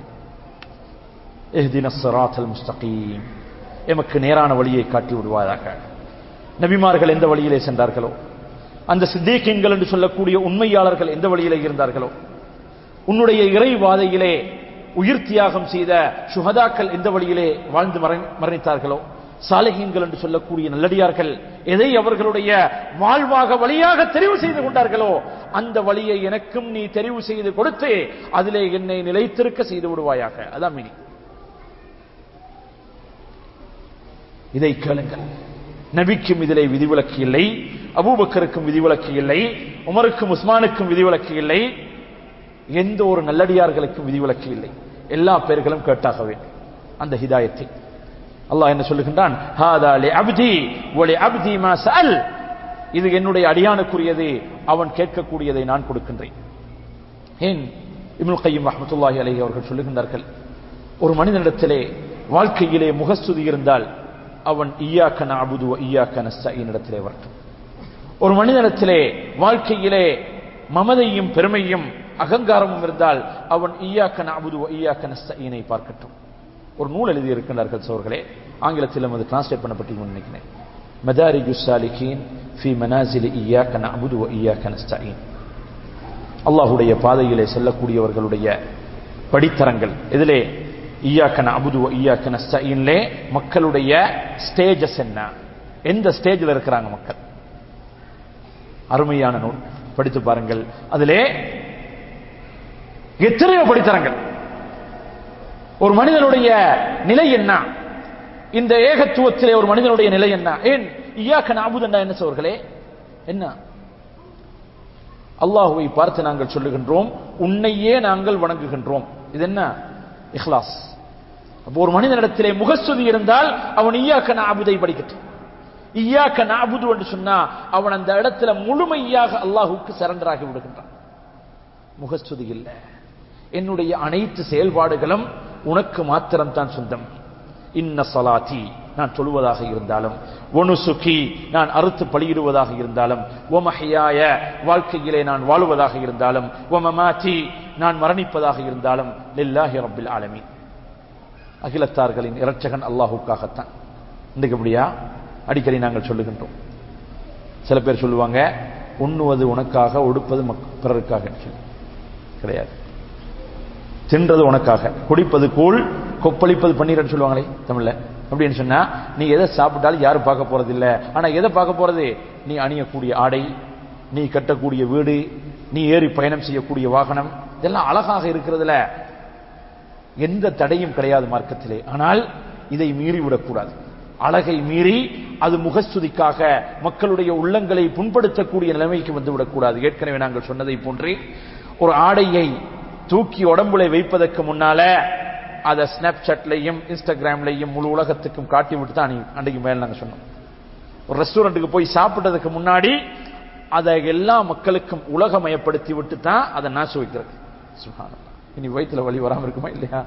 முஸ்தகீம் எமக்கு நேரான வழியை காட்டி விடுவாயாக நபிமார்கள் எந்த வழியிலே சென்றார்களோ அந்த சித்தேக்கியங்கள் என்று சொல்லக்கூடிய உண்மையாளர்கள் எந்த வழியிலே இருந்தார்களோ உன்னுடைய இறைவாதையிலே உயிர் தியாகம் செய்த சுகதாக்கள் எந்த வழியிலே வாழ்ந்து மரணித்தார்களோ சாலகியங்கள் என்று சொல்லக்கூடிய நல்லடியார்கள் எதை அவர்களுடைய வாழ்வாக வழியாக தெரிவு செய்து கொண்டார்களோ அந்த வழியை எனக்கும் நீ தெரிவு செய்து கொடுத்து அதிலே என்னை நிலைத்திருக்க செய்து விடுவாயாக அதான் மினி இதை கேளுங்கள் நபிக்கும் இதிலே விதிவிலக்கு இல்லை அபூபக்கருக்கும் விதிவிலக்கு இல்லை உமருக்கும் உஸ்மானுக்கும் விதிவிலக்கு இல்லை எந்த ஒரு நல்லடியார்களுக்கும் விதிவிலக்கு இல்லை எல்லா பேர்களும் கேட்டாக வேண்டும் அந்த ஹிதாயத்தை அல்லாஹ் என்ன சொல்லுகின்றான் இது என்னுடைய அடியானுக்குரியது அவன் கேட்கக்கூடியதை நான் கொடுக்கின்றேன் ஏன் இப்னுல் கையும் ரஹமத்துல்லாஹி அலஹி அவர்கள் சொல்லுகின்றார்கள் ஒரு மனிதனிடத்திலே வாழ்க்கையிலே முகஸ்துதி இருந்தால் அவன் ஈயாக்க நாபுது ஈயாக்க நஸ்தீன் இடத்திலே வரட்டும் ஒரு மனிதனிடத்திலே வாழ்க்கையிலே மமதையும் பெருமையும் அகங்காரமும் இருந்தால் அவன் ஈயாக்க நாபுது ஈயாக்க நஸ்தீனை பார்க்கட்டும் ஒரு நூல் எழுதி இருக்கின்றார்கள் சோர்களே ஆங்கிலத்தில் அது டிரான்ஸ்லேட் பண்ணப்பட்டு நினைக்கிறேன் மதாரிஜு சாலிகின் ஃபி மனாசில் ஈயாக்க நஅபுது வ ஈயாக்க நஸ்தஈன் அல்லாஹ்வுடைய பாதையிலே செல்லக்கூடியவர்களுடைய படித்தரங்கள் இதிலே ஈயாக்க நஅபுது வ ஈயாக்க நஸ்தஈன்லே மக்களுடைய ஸ்டேஜஸ் என்ன எந்த ஸ்டேஜில் இருக்கிறாங்க மக்கள் அருமையான நூல் படித்து பாருங்கள் அதிலே எத்தனையோ படித்தரங்கள் ஒரு மனிதனுடைய நிலை என்ன இந்த ஏகத்துவத்திலே ஒரு மனிதனுடைய நிலை என்ன ஏன் ஈயாக்க நாபுதண்டா என்ன சோர்களே என்ன அல்லாஹுவை பார்த்து நாங்கள் சொல்லுகின்றோம் உன்னையே நாங்கள் வணங்குகின்றோம் இது என்ன இஹ்லாஸ் அப்போ ஒரு மனிதனிடத்திலே முகஸ்துதி இருந்தால் அவன் ஈயாக்க நாபுதை படிக்கட்டும் ஈயாக்க நாபுது என்று சொன்னா அவன் அந்த இடத்துல முழுமையாக அல்லாஹுக்கு சரண்டர் ஆகி விடுகின்றான் முகஸ்துதி இல்லை என்னுடைய அனைத்து செயல்பாடுகளும் உனக்கு மாத்திரம் தான் சொந்தம் இன்ன சலாத்தி நான் சொல்வதாக இருந்தாலும் ஒனுசுகி நான் அறுத்து பலியிடுவதாக இருந்தாலும் ஒமஹியாய வாழ்க்கையிலே நான் வாழுவதாக இருந்தாலும் ஒமமாத்தி நான் மரணிப்பதாக இருந்தாலும் லில்லாஹி ரப்பில் ஆலமீன் அகிலத்தார்களின் இரட்சகன் அல்லாஹுக்காகத்தான் இன்றைக்கு அப்படியா அடிக்கடி நாங்கள் சொல்லுகின்றோம் சில பேர் சொல்லுவாங்க உண்ணுவது உனக்காக உடுப்பது பிறருக்காக சொல்லி கிடையாது தின்றது உனக்காக குடிப்பது கூழ் கொப்பளிப்பது பன்னீர்னு சொல்லுவாங்களே தமிழ்ல அப்படின்னு சொன்னா நீ எதை சாப்பிட்டாலும் யாரும் பார்க்க போறது இல்ல ஆனா எதை பார்க்க போறது நீ அணியக்கூடிய ஆடை நீ கட்டக்கூடிய வீடு நீ ஏறி பயணம் செய்யக்கூடிய வாகனம் இதெல்லாம் அழகாக இருக்கிறதுல எந்த தடையும் கிடையாது மார்க்கத்திலே ஆனால் இதை மீறி விடக்கூடாது அழகை மீறி அது முகஸ்துதிக்காக மக்களுடைய உள்ளங்களை புண்படுத்தக்கூடிய நிலைமைக்கு வந்து விடக்கூடாது ஏற்கனவே நாங்கள் சொன்னதை போன்றே ஒரு ஆடையை தூக்கி உடம்புல வைப்பதற்கு முன்னால அதை ஸ்னாப்சாட்லையும் இன்ஸ்டாகிராம்லையும் முழு உலகத்துக்கும் காட்டி விட்டு தான் அன்றைக்கு மேல நாங்கள் சொன்னோம் ஒரு ரெஸ்டாரண்ட்டுக்கு போய் சாப்பிட்டதுக்கு முன்னாடி அதை எல்லா மக்களுக்கும் உலகமயப்படுத்தி விட்டு தான் அதை நாசு வைக்கிறது சுகானம் இனி வயிற்றுல வழி வராம இருக்குமா இல்லையா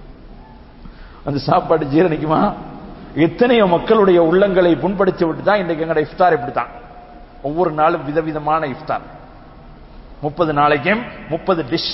அந்த சாப்பாடு ஜீரணிக்குமா எத்தனையோ மக்களுடைய உள்ளங்களை புண்படுத்தி விட்டு தான் இன்றைக்கு எங்களோட இஃப்தார் இப்படித்தான் ஒவ்வொரு நாளும் விதவிதமான இஃப்தார் முப்பது நாளைக்கும் முப்பது டிஷ்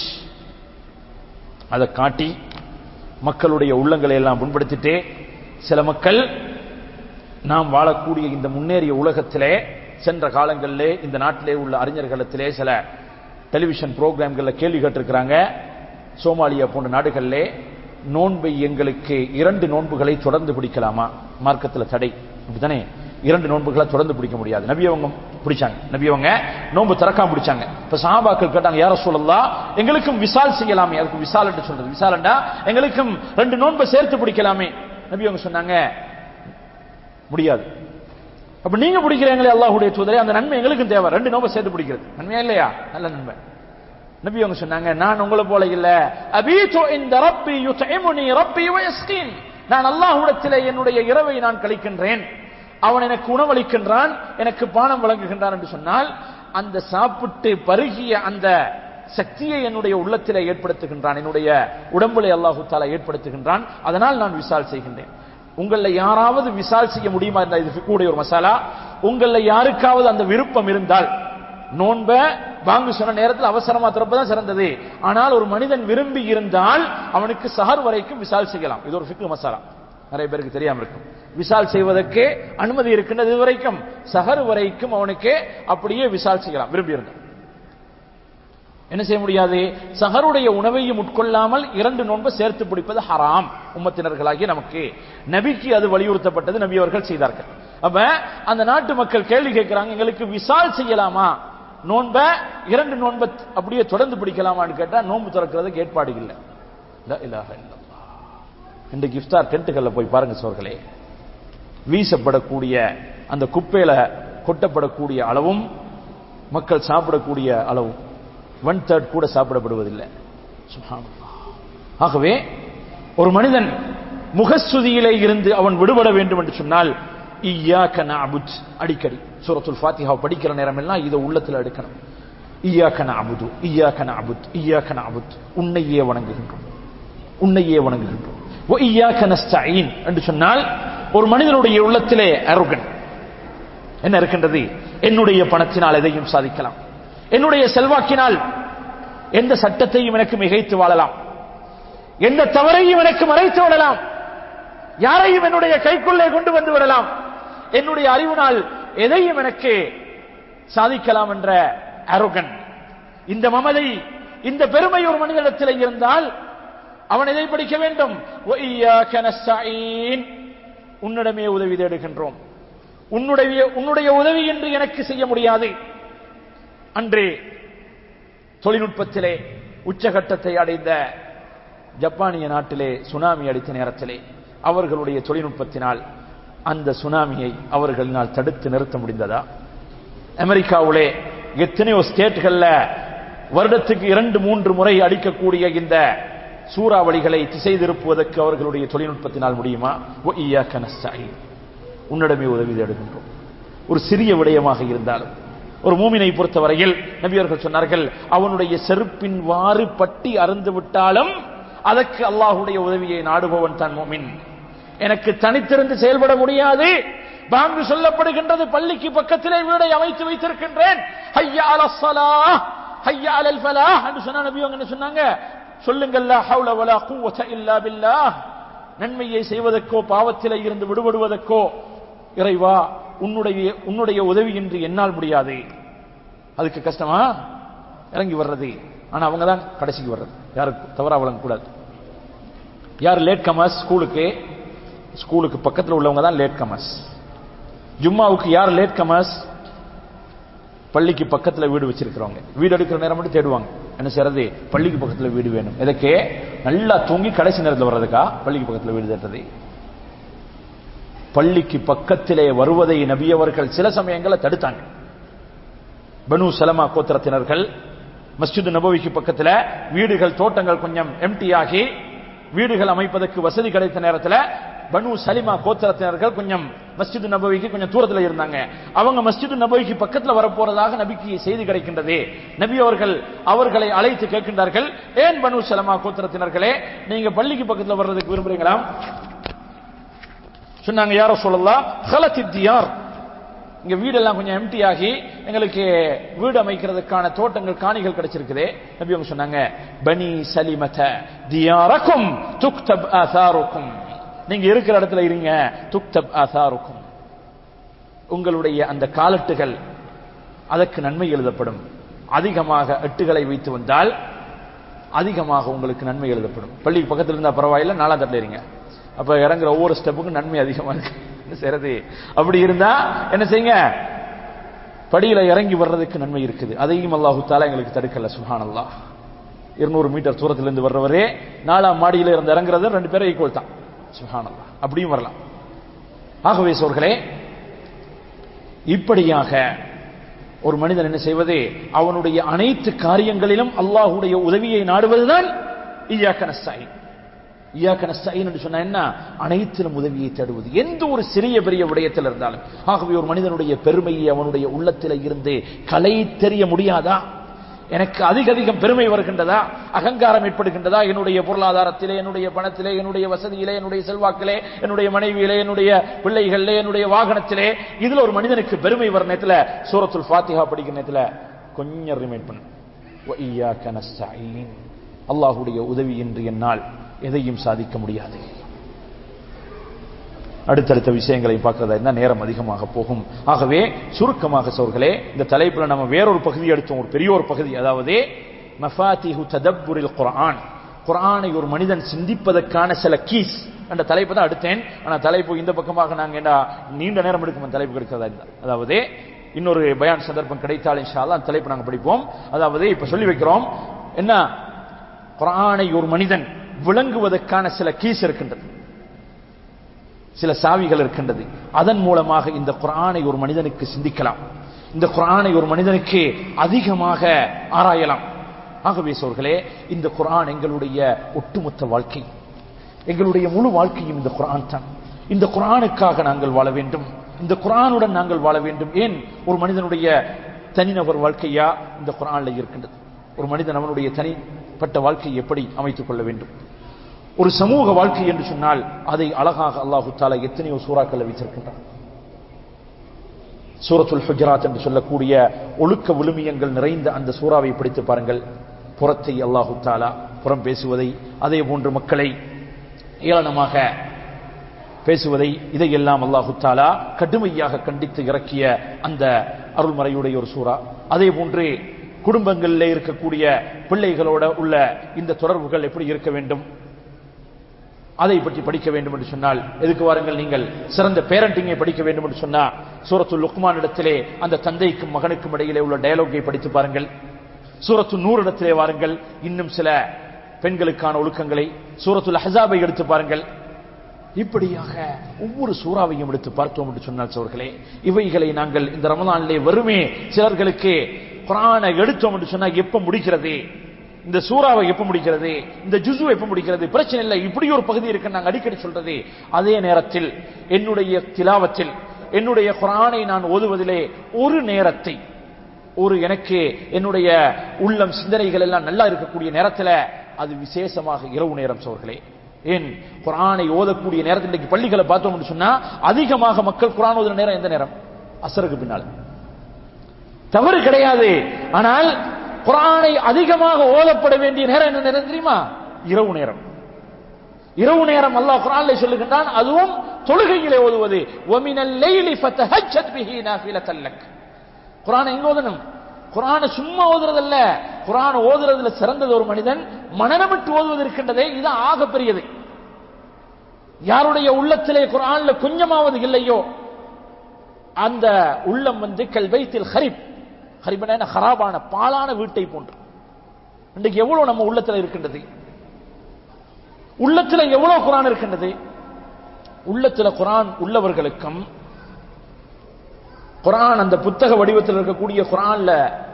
அதை காட்டி மக்களுடைய உள்ளங்களை எல்லாம் புண்படுத்திட்டே சில மக்கள் நாம் வாழக்கூடிய இந்த முன்னேறிய உலகத்திலே சென்ற காலங்களிலே இந்த நாட்டிலே உள்ள அறிஞர்களிடத்திலே சில டெலிவிஷன் புரோகிராம்கள்ல கேள்வி கேட்டிருக்கிறாங்க சோமாலியா போன்ற நாடுகளிலே நோன்பை எங்களுக்கு இரண்டு நோன்புகளை தொடர்ந்து பிடிக்கலாமா மார்க்கத்தில் தடை அப்படித்தானே இரண்டு நோன்புகளை தொடர்ந்து பிடிக்க முடியாது நபி அவங்க பிடிச்சாங்க நபி அவங்க நோன்பு திறக்காம பிடிச்சாங்க இப்ப சஹாபாக்கள் கேட்டாங்க யார சொல்லலாம் எங்களுக்கும் விசால் செய்யலாமே அதுக்கு விசால் என்று சொல்றது விசாலண்டா எங்களுக்கும் ரெண்டு நோன்பை சேர்த்து பிடிக்கலாமே நபி அவங்க சொன்னாங்க முடியாது அப்ப நீங்க பிடிக்கிறீங்களே அல்லாஹுடைய தூதரே அந்த நன்மை எங்களுக்கும் தேவை ரெண்டு நோன்பை சேர்த்து பிடிக்கிறது நன்மையா இல்லையா நல்ல நன்மை நபி அவங்க சொன்னாங்க நான் உங்களை போல இல்ல அபீது இந்த ரப்பி யுத்இமுனி ரப்பி வயஸ்கீன் நான் அல்லாஹ்விடத்திலே என்னுடைய இரவை நான் கழிக்கின்றேன் அவன் எனக்கு உணவளிக்கின்றான் எனக்கு பானம் வழங்குகின்றான் என்று சொன்னால் அந்த சாப்பிட்டு பருகிய அந்த சக்தியை என்னுடைய உள்ளத்திலே ஏற்படுத்துகின்றான் என்னுடைய உடம்புல அல்லாஹு தாலா ஏற்படுத்துகின்றான் அதனால் நான் விசால் செய்கின்றேன் உங்கள யாராவது விசால் செய்ய முடியுமா இருந்தால் இது கூடிய ஒரு மசாலா உங்கள யாருக்காவது அந்த விருப்பம் இருந்தால் நோன்ப வாங்கு சொன்ன நேரத்தில் அவசரமா திறப்பதான் சிறந்தது ஆனால் ஒரு மனிதன் விரும்பி இருந்தால் அவனுக்கு சஹர் வரைக்கும் விசால் செய்யலாம் இது ஒரு ஃபிக்கு மசாலா நிறைய பேருக்கு தெரியாம இருக்கும் விசால் செய்வதற்கு அனுமதி இருக்கின்றது இது வரைக்கும் சஹர் வரைக்கும் அவனுக்கு அப்படியே விசால் செய்யலாம் விரும்பி இருந்தால் என்ன செய்ய முடியாது சஹருடைய உணவையும் உட்கொள்ளாமல் இரண்டு நோன்பை சேர்த்து பிடிப்பது ஹராம் உம்மத்தினர்களாகிய நமக்கு நபிக்கு அது வலியுறுத்தப்பட்டது நபி அவர்கள் செய்தார்கள் அப்ப அந்த நாட்டு மக்கள் கேள்வி கேட்கிறாங்க எங்களுக்கு விசால் செய்யலாமா நோன்ப இரண்டு நோன்பை அப்படியே தொடர்ந்து பிடிக்கலாமான்னு கேட்டா நோன்பு திறக்கிறதுக்கு ஏற்பாடு இல்லை இன்றைக்கு இஃப்தார் டென்ட்டுகள்ல போய் பாருங்க சோர்களே வீசப்படக்கூடிய அந்த குப்பையில கொட்டப்படக்கூடிய அளவும் மக்கள் சாப்பிடக்கூடிய அளவும் ஒன் தேர்ட் கூட சாப்பிடப்படுவதில்லை ஆகவே ஒரு மனிதன் முகஸ்துதியிலே இருந்து அவன் விடுபட வேண்டும் என்று சொன்னால் ஈயாக்க நஅபுத் அடிக்கடி சூரத்துல் ஃபாத்திஹா படிக்கிற நேரம் எல்லாம் இதை உள்ளத்துல எடுக்கணும் ஈயாக்க நஅபுது ஈயாக்க நஅபுத் ஈயாக்க நஅபுத் உன்னையே வணங்குகின்றோம் உன்னையே வணங்குகின்றோம் வ ஈயாக்க நஸ்தஈன் என்று சொன்னால் ஒரு மனிதனுடைய உள்ளத்திலே அருகன் என்ன இருக்கின்றது என்னுடைய பணத்தினால் எதையும் சாதிக்கலாம் என்னுடைய செல்வாக்கினால் எந்த சட்டத்தையும் எனக்கு மிகைத்து வாழலாம் எந்த தவறையும் எனக்கு மறைத்து விடலாம் யாரையும் என்னுடைய கைக்குள்ளே கொண்டு வந்து விடலாம் என்னுடைய அறிவினால் எதையும் எனக்கு சாதிக்கலாம் என்ற அரோகன் இந்த மமதை இந்த பெருமை ஒரு மனிதனிடத்தில் இருந்தால் அவன் எதை படிக்க வேண்டும் وَإِيَّاكَ نَسْتَعِينُ. உன்னிடமே உதவி தேடுகின்றோம் உன்னுடைய உன்னுடைய உதவி என்று எனக்கு செய்ய முடியாது அன்றே தொழில்நுட்பத்திலே உச்சகட்டத்தை அடைந்த ஜப்பானிய நாட்டிலே சுனாமி அடித்த நேரத்திலே அவர்களுடைய தொழில்நுட்பத்தினால் அந்த சுனாமியை அவர்களினால் தடுத்து நிறுத்த முடிந்ததா அமெரிக்காவிலே எத்தனையோ ஸ்டேட்டுகள்ல வருடத்துக்கு இரண்டு மூன்று முறை அடிக்கக்கூடிய இந்த சூறாவளிகளை திசை திருப்புவதற்கு அவர்களுடைய தொழில்நுட்பத்தினால் முடியுமா وَإِيَّاكَ نَسْتَعِينُ. உன்னிடமே உதவி தேடுகின்றோம் ஒரு சிறிய விடயமாக இருந்தாலும் ஒரு மூமினை பொறுத்தவரையில் நபியர்கள் சொன்னார்கள் அவனுடைய செருப்பின் வாறு பட்டி அருந்து விட்டாலும் அதற்கு அல்லாஹுடைய உதவியை நாடுபவன் தான் மூமின் எனக்கு தனித்திருந்து செயல்பட முடியாது பாங்கு சொல்லப்படுகின்றது பள்ளிக்கு பக்கத்திலே வீடை அமைத்து வைத்திருக்கின்றேன் ஹய்யா அலஸ் ஸலாஹ், ஹய்யா அலல் ஃபலாஹ் என்று சொன்ன நபி அவங்க என்ன சொன்னாங்க சொல்லுங்கள் லா ஹவ்ல வலா குவத இல்லா பில்லாஹ் நன்மையை செய்வதற்கோ பாவத்திலே இருந்து விடுபடுவதற்கோ இறைவா உன்னுடைய உன்னுடைய உதவியின்றி என்னால் முடியாது அதுக்கு கஷ்டமா இறங்கி வர்றது ஆனா அவங்க தான் கடைசிக்கு வர்றது யாருக்கு தவறா வழங்க கூடாது யார் லேட் கமர்ஸ் ஸ்கூலுக்கு ஸ்கூலுக்கு பக்கத்தில் உள்ளவங்க தான் லேட் கமர்ஸ் ஜும்மாவுக்கு யார் லேட் கமர்ஸ் பள்ளிக்கு பக்கத்துல வீடு வச்சிருக்கிறவங்க வீடு எடுக்கிற நேரம் மட்டும் தேடுவாங்க என்ன செய்யறது பள்ளிக்கு பக்கத்துல வீடு வேணும் எதுக்கு நல்லா தூங்கி கடைசி நேரத்தில் வர்றதுக்கா பள்ளிக்கு பக்கத்துல வீடு தேடுறது பள்ளிக்கு பக்கத்திலே வருவதை நபியவர்கள் சில சமயங்களை தடுத்தாங்க பனு சலமா கோத்திரத்தினர்கள் மஸ்ஜித் நபவிக்கு பக்கத்துல வீடுகள் தோட்டங்கள் கொஞ்சம் எம்டி ஆகி வீடுகள் அமைப்பதற்கு வசதி கிடைத்த நேரத்தில் பனு சலிமா கோத்திரத்தினர்கள் கொஞ்சம் மஸ்ஜித் நபவிக்கு கொஞ்சம் தூரத்தில் இருந்தாங்க அவங்க மஸ்ஜித் நபவிக்கு பக்கத்துல வரப்போறதாக நபிக்கு செய்தி கிடைக்கின்றது நபி அவர்கள் அவர்களை அழைத்து கேட்கின்றார்கள் ஏன் பனு சலமா கோத்திரத்தினர்களே நீங்க பள்ளிக்கு பக்கத்துல வர்றதுக்கு விரும்புறீங்களா சொன்னாங்க யார சொல்லலாம் ஹலத்தி தியார் இங்க வீடெல்லாம் கொஞ்சம் எம்டி ஆகி எங்களுக்கு வீடு அமைக்கிறதுக்கான தோட்டங்கள் காணிகள் கிடைச்சிருக்குதே நபி அவங்க சொன்னாங்க பனி சலிமத தியாரக்கும் துக்தப் ஆசாருக்கும் நீங்க இருக்கிற இடத்துல இருங்க துக்தப் ஆசாருக்கும் உங்களுடைய அந்த காலட்டுகள் அதற்கு நன்மை எழுதப்படும் அதிகமாக எட்டுகளை வைத்து வந்தால் அதிகமாக உங்களுக்கு நன்மை எழுதப்படும் பள்ளிக்கு பக்கத்தில் இருந்தா பரவாயில்ல நாலாம் தட்டில் இருங்க அப்ப இறங்குற ஒவ்வொரு ஸ்டெப்புக்கும் நன்மை அதிகமா இருக்கு என்ன செய்யறது அப்படி இருந்தா என்ன செய்யுங்க படியில இறங்கி வர்றதுக்கு நன்மை இருக்குது அதையும் அல்லாஹு தாலா எங்களுக்கு தடுக்கல சுஹான் அல்லாஹ் இருநூறு மீட்டர் தூரத்துல இருந்து வர்றவரே நாலாம் மாடியில இருந்து இறங்குறது ரெண்டு பேரும் ஈக்குவல் தான் சுஹான் அல்லாஹ் அப்படியும் வரலாம் ஆகவே சோர்களே இப்படியாக ஒரு மனிதன் என்ன செய்வது அவனுடைய அனைத்து காரியங்களிலும் அல்லாஹுடைய உதவியை நாடுவதுதான் ஈயாக்க நஸ்தாயின் ஈயாக்க நஸ்தாயின் என்று சொன்னா என்ன அனைத்திலும் உதவியை தேடுவது எந்த ஒரு சிறிய பெரிய விடயத்தில் இருந்தாலும் ஆகவே ஒரு மனிதனுடைய பெருமையை அவனுடைய உள்ளத்தில் இருந்து கலை தெரிய முடியாதா எனக்கு அதிக அதிகம் பெருமை வருகின்றதா அகங்காரம் ஏற்படுகின்றதா என்னுடைய பொருளாதாரத்திலே என்னுடைய பணத்திலே என்னுடைய வசதியிலே என்னுடைய செல்வாக்கிலே என்னுடைய மனைவியிலே என்னுடைய பிள்ளைகளிலே என்னுடைய வாகனத்திலே இதுல ஒரு மனிதனுக்கு பெருமை வர நேரத்துல சூரத்துல் ஃபாத்திஹா படிக்கிற நேரத்துல கொஞ்சம் ரிமைண்ட் பண்ணு அல்லாஹுடைய உதவி என்று என்னால் எதையும் சாதிக்க முடியாது அடுத்தடுத்த விஷயங்களை பார்க்கிறதா இருந்தா நேரம் அதிகமாக போகும் ஆகவே சுருக்கமாக சோர்களே இந்த தலைப்புல நம்ம வேறொரு பகுதி எடுத்தோம் ஒரு பெரிய ஒரு பகுதி அதாவது மஃபாத்திஹு ததப்புரில் குர்ஆன் குர்ஆனை ஒரு மனிதன் சிந்திப்பதற்கான சில கீஸ் என்ற தலைப்பு தான் எடுத்தேன் ஆனா தலைப்பு இந்த பக்கமாக நாங்க என்ன நீண்ட நேரம் எடுக்கும் தலைப்பு எடுக்கிறதா இருந்தா அதாவது இன்னொரு பயான் சந்தர்ப்பம் கிடைத்தால் இன்ஷால்லா அந்த தலைப்பு நாங்க படிப்போம் அதாவது இப்ப சொல்லி வைக்கிறோம் என்ன குர்ஆனை ஒரு மனிதன் விளங்குவதற்கான சில கீஸ் இருக்கின்றது சில சாவிகள் இருக்கின்றது அதன் மூலமாக இந்த குரானை ஒரு மனிதனுக்கு சிந்திக்கலாம் இந்த குரானை ஒரு மனிதனுக்கு அதிகமாக ஆராயலாம் ஆகவே சோர்களே இந்த குரான் எங்களுடைய ஒட்டுமொத்த வாழ்க்கை எங்களுடைய முழு வாழ்க்கையும் இந்த குரான் தான் இந்த குரானுக்காக நாங்கள் வாழ வேண்டும் இந்த குரானுடன் நாங்கள் வாழ வேண்டும் ஏன் ஒரு மனிதனுடைய தனிநபர் வாழ்க்கையா இந்த குரான்ல இருக்கின்றது ஒரு மனிதன் அவனுடைய தனிப்பட்ட வாழ்க்கையை எப்படி அமைத்துக் கொள்ள வேண்டும் ஒரு சமூக வாழ்க்கை என்று சொன்னால் அதை அழகாக அல்லாஹு தாலா எத்தனையோ சூறாக்கள் வைத்திருக்கின்றான் சூரத்துல் ஹுஜராத் என்று சொல்லக்கூடிய ஒழுக்க விழுமியங்கள் நிறைந்த அந்த சூறாவை படித்து பாருங்கள் புறத்தை அல்லாஹு தாலா புறம் பேசுவதை அதே போன்று மக்களை ஏளனமாக பேசுவதை இதையெல்லாம் அல்லாஹு தாலா கடுமையாக கண்டித்து இறக்கிய அந்த அருள்மறையுடைய ஒரு சூறா அதே போன்று குடும்பங்களில் இருக்கக்கூடிய பிள்ளைகளோட உள்ள இந்த தொடர்புகள் எப்படி இருக்க வேண்டும் அதை பற்றி படிக்க வேண்டும் என்று சொன்னால் எதுக்கு வாருங்கள் நீங்கள் சிறந்த பேரண்டிங்கை படிக்க வேண்டும் என்று சொன்னா சூரத்து லுக்மான் இடத்திலே அந்த தந்தைக்கும் மகனுக்கும் இடையிலே உள்ள டயலாகை படித்து பாருங்கள் சூரத்து நூறு இடத்திலே வாருங்கள் இன்னும் சில பெண்களுக்கான ஒழுக்கங்களை சூரத்துல் ஹசாபை எடுத்து பாருங்கள் இப்படியாக ஒவ்வொரு சூறாவையும் எடுத்து பார்த்தோம் என்று சொன்னால் சோர்களே இவைகளை நாங்கள் இந்த ரமதானிலே வருமே சிலர்களுக்கு குரானை எடுத்தோம் என்று சொன்னா எப்ப முடிக்கிறது இந்த சூறாவை எப்ப முடிக்கிறது இந்த ஜுசு எப்ப முடிக்கிறது பிரச்சனை இல்லை இப்படி ஒரு பகுதி இருக்கு நாங்க அடிக்கடி சொல்றது அதே நேரத்தில் என்னுடைய திலாவத்தில் என்னுடைய குரானை நான் ஓதுவதிலே ஒரு நேரத்தை ஒரு எனக்கு என்னுடைய உள்ளம் சிந்தனைகள் எல்லாம் நல்லா இருக்கக்கூடிய நேரத்தில் அது விசேஷமாக இரவு நேரம் சோர்களே ஏன் குரானை ஓதக்கூடிய நேரத்தில் இன்றைக்கு பள்ளிகளை பார்த்தோம் சொன்னா அதிகமாக மக்கள் குரான் ஓதுற நேரம் எந்த நேரம் அசருக்கு பின்னால் தவறு கிடையாது ஆனால் குரானை அதிகமாக ஓதப்பட வேண்டிய நேரம் என்ன நேரம் தெரியுமா இரவு நேரம் இரவு நேரம் அல்லாஹ் குரான்ல சொல்லுகின்றான் அதுவும் தொழுகையிலே ஓதுவது ஒமினல் லைலி ஃபதஹஜ்ஜத் பிஹி நாஃபிலத்தல் லக் குரானை எங்க ஓதணும் குரானை சும்மா ஓதுறதல்ல குரான் ஓதுறதுல சிறந்தது ஒரு மனிதன் மனநமிட்டு ஓதுவது இருக்கின்றதே இது ஆக பெரியது யாருடைய உள்ளத்திலே குரான்ல கொஞ்சமாவது இல்லையோ அந்த உள்ளம் வந்து கல்வைத்தில் ஹரிப் ஹரிபன ஹராபான பாலான வீட்டை போன்று இன்றைக்கு எவ்வளவு நம்ம உள்ளத்துல இருக்கின்றது உள்ளத்துல எவ்வளவு குரான் இருக்கின்றது உள்ளத்துல குரான் உள்ளவர்களுக்கும் குரான் அந்த புத்தக வடிவத்தில் இருக்கக்கூடிய குரான்ல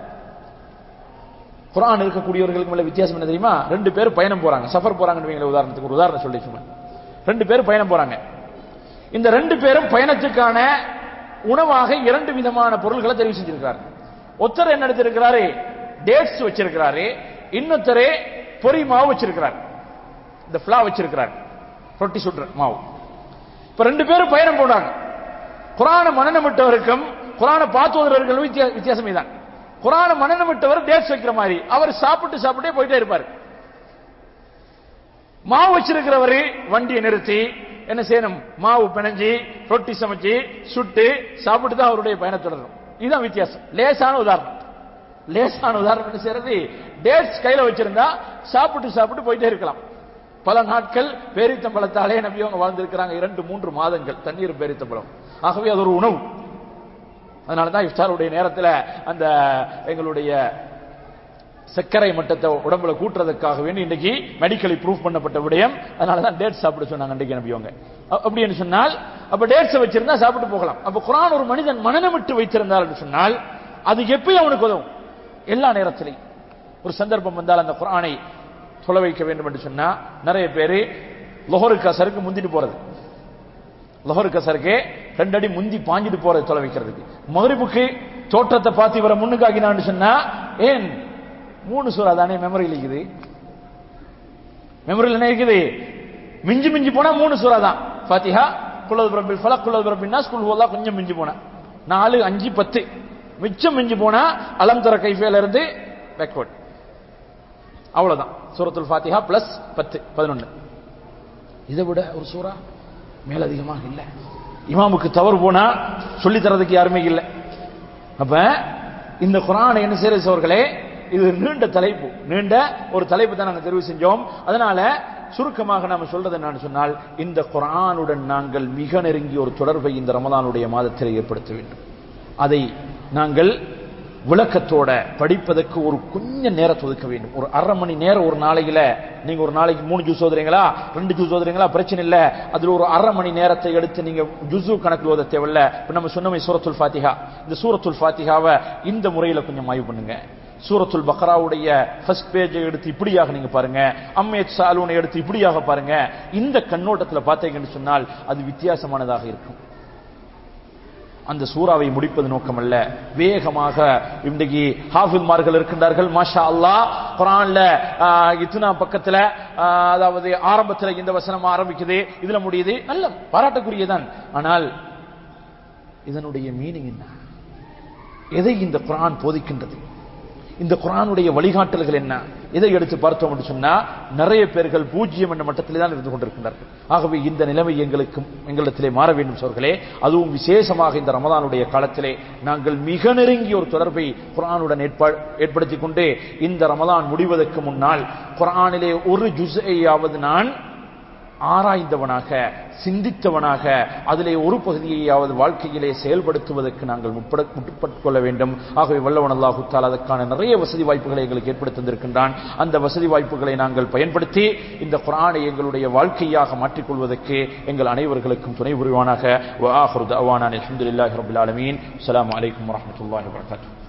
குரான் இருக்கக்கூடியவர்களுக்கு மேல வித்தியாசம் என்ன தெரியுமா ரெண்டு பேர் பயணம் போறாங்க சஃபர் போறாங்கன்னு உதாரணத்துக்கு ஒரு உதாரணம் சொல்லி சும்மா ரெண்டு பேர் பயணம் போறாங்க இந்த ரெண்டு பேரும் பயணத்துக்கான உணவாக இரண்டு விதமான பொருள்களை தெரிவு செஞ்சிருக்கிறார் ஒருத்தர் என்ன எடுத்திருக்கிறாரு டேட்ஸ் வச்சிருக்கிறாரு இன்னொருத்தரே பொறி மாவு வச்சிருக்கிறார் இந்த பிளா வச்சிருக்கிறார் ரொட்டி சுடுற மாவு இப்ப ரெண்டு பேரும் பயணம் போனாங்க குரான மனநமிட்டவருக்கும் குரான பார்த்துவதற்கும் வித்தியாசம் இதுதான் குரான மனநமிட்டவர் டேட்ஸ் வைக்கிற மாதிரி அவர் சாப்பிட்டு சாப்பிட்டே போயிட்டே இருப்பார் மாவு வச்சிருக்கிறவரு வண்டியை நிறுத்தி என்ன செய்யணும் மாவு பிணைஞ்சி ரொட்டி சமைச்சு சுட்டு சாப்பிட்டு தான் அவருடைய பயணம் தொடரும் இதுதான் வித்தியாசம் லேசான உதாரணம் லேசான உதாரணம் என்ன செய்யறது டேட்ஸ் கையில வச்சிருந்தா சாப்பிட்டு சாப்பிட்டு போயிட்டே இருக்கலாம் பல நாட்கள் பேரித்தம்பழத்தாலே நம்பியவங்க வாழ்ந்திருக்கிறாங்க இரண்டு மூன்று மாதங்கள் தண்ணீர் பேரித்தம்பழம் ஆகவே அது ஒரு உணவு அதனாலதான் இஃப்தாருடைய நேரத்தில் அந்த எங்களுடைய சர்க்கரை மட்டத்தை உடம்புல கூட்டுறதுக்காக வேண்டி இன்னைக்கு மெடிக்கலி ப்ரூஃப் பண்ணப்பட்ட விடயம் அதனாலதான் டேட் சாப்பிட சொன்னாங்க அன்றைக்கு நம்பியவங்க அப்படின்னு சொன்னால் அப்ப டேட்ஸ் வச்சிருந்தா சாப்பிட்டு போகலாம் அப்ப குரான் ஒரு மனிதன் மனநமிட்டு வைத்திருந்தால் என்று சொன்னால் அது எப்பயும் அவனுக்கு உதவும் எல்லா நேரத்திலையும் ஒரு சந்தர்ப்பம் வந்தால் அந்த குரானை சொல்ல வைக்க வேண்டும் என்று சொன்னா நிறைய பேரு லொஹரு கசருக்கு முந்திட்டு போறது லொஹரு கசருக்கு ரெண்டு அடி முந்தி பாஞ்சிட்டு போறது தொலை வைக்கிறதுக்கு மகரிப்புக்கு தோற்றத்தை பார்த்து இவரை முன்னுக்காக்கினான்னு சொன்னா ஏன் மூணு சூறா தானே மெமரியில் இருக்குது மெமரியில் என்ன இருக்குது மிஞ்சி மிஞ்சி போனா மூணு சூறா தான் பாத்திஹா குலது பிரபில் ஃபலா குலது பிரபின்னா ஸ்கூல் போதா கொஞ்சம் மிஞ்சி போனா நாலு அஞ்சு பத்து மிச்சம் மிஞ்சி போனா அலம் தர கைஃபேல இருந்து பேக்வர்ட் அவ்வளவுதான் சூரத்துல் ஃபாத்திஹா பிளஸ் பத்து பதினொன்னு இதை விட ஒரு சூறா மேலதிகமாக இல்லை இமாமுக்கு தவறு போனா சொல்லி தரதுக்கு யாருமே இல்லை அப்ப இந்த குரானை என்ன செய்யறது சோர்களே இது நீண்ட தலைப்பு நீண்ட ஒரு தலைப்பு தான் நாங்கள் தெரிவு செஞ்சோம் அதனால சுருக்கமாக நாம சொல்றது என்னன்னு சொன்னால் இந்த குரானுடன் நாங்கள் மிக நெருங்கிய ஒரு தொடர்பை இந்த ரமதானுடைய மாதத்தில் ஏற்படுத்த வேண்டும் அதை நாங்கள் விளக்கத்தோட படிப்பதற்கு ஒரு கொஞ்சம் நேரத்தை ஒதுக்க வேண்டும் ஒரு அரை மணி நேரம் ஒரு நாளையில நீங்க ஒரு நாளைக்கு மூணு ஜூஸ் ஓதுறீங்களா ரெண்டு ஜூஸ் ஓதுறீங்களா பிரச்சனை இல்ல அதுல ஒரு அரை மணி நேரத்தை எடுத்து நீங்க ஜுசு கணக்கு ஓத தேவையில்ல இப்ப நம்ம சொன்னோமே சூரத்துல் ஃபாத்திஹா இந்த சூரத்துல் ஃபாத்திஹாவை இந்த முறையில கொஞ்சம் ஆய்வு பண்ணுங்க சூரத்துல் பக்ராவுடைய ஃபர்ஸ்ட் பேஜை எடுத்து இப்படியாக நீங்க பாருங்க அம்மேத் சாலூனை எடுத்து இப்படியாக பாருங்க இந்த கண்ணோட்டத்தில் பார்த்தீங்கன்னு சொன்னால் அது வித்தியாசமானதாக இருக்கும் அந்த சூறாவை முடிப்பது நோக்கமல்ல வேகமாக இன்றைக்கு ஹாஃபில்மார்கள் இருக்கின்றார்கள் மாஷா அல்லா குரான்ல இத்துனா பக்கத்துல அதாவது ஆரம்பத்தில் இந்த வசனம் ஆரம்பிக்குது இதுல முடியுது நல்ல பாராட்டக்கூடியதான் ஆனால் இதனுடைய மீனிங் என்ன எதை இந்த குரான் போதிக்கின்றது இந்த குரானுடைய வழிகாட்டல்கள் என்ன இதை எடுத்து பார்த்தோம் என்று சொன்னா நிறைய பேர்கள் பூஜ்ஜியம் என்ற மட்டத்திலே தான் இருந்து கொண்டிருக்கின்றார்கள் ஆகவே இந்த நிலைமை எங்களுக்கு எங்களிடத்திலே மாற வேண்டும் சோர்களே அதுவும் விசேஷமாக இந்த ரமதானுடைய காலத்திலே நாங்கள் மிக நெருங்கிய ஒரு தொடர்பை குரானுடன் ஏற்பா- ஏற்படுத்திக் கொண்டு இந்த ரமதான் முடிவதற்கு முன்னால் குரானிலே ஒரு ஜுஸையாவது நான் ஆராய்ந்தவனாக சிந்தித்தவனாக அதிலே ஒரு பகுதியையாவது வாழ்க்கையிலே செயல்படுத்துவதற்கு நாங்கள் முற்பட முற்பட்டுக் கொள்ள வேண்டும் ஆகவே வல்லவன் அல்லாஹு தாலா அதற்கான நிறைய வசதி வாய்ப்புகளை எங்களுக்கு ஏற்படுத்தி தந்திருக்கின்றான் அந்த வசதி வாய்ப்புகளை நாங்கள் பயன்படுத்தி இந்த குரானை எங்களுடைய வாழ்க்கையாக மாற்றிக்கொள்வதற்கு எங்கள் அனைவர்களுக்கும் துணை புரிவானாக வஆஹிரு தஅவானா அல்ஹம்துலில்லாஹி ரப்பில் ஆலமீன் அஸ்ஸலாமு அலைக்கும் வரஹ்மத்துல்லாஹி வபரகாத்துஹு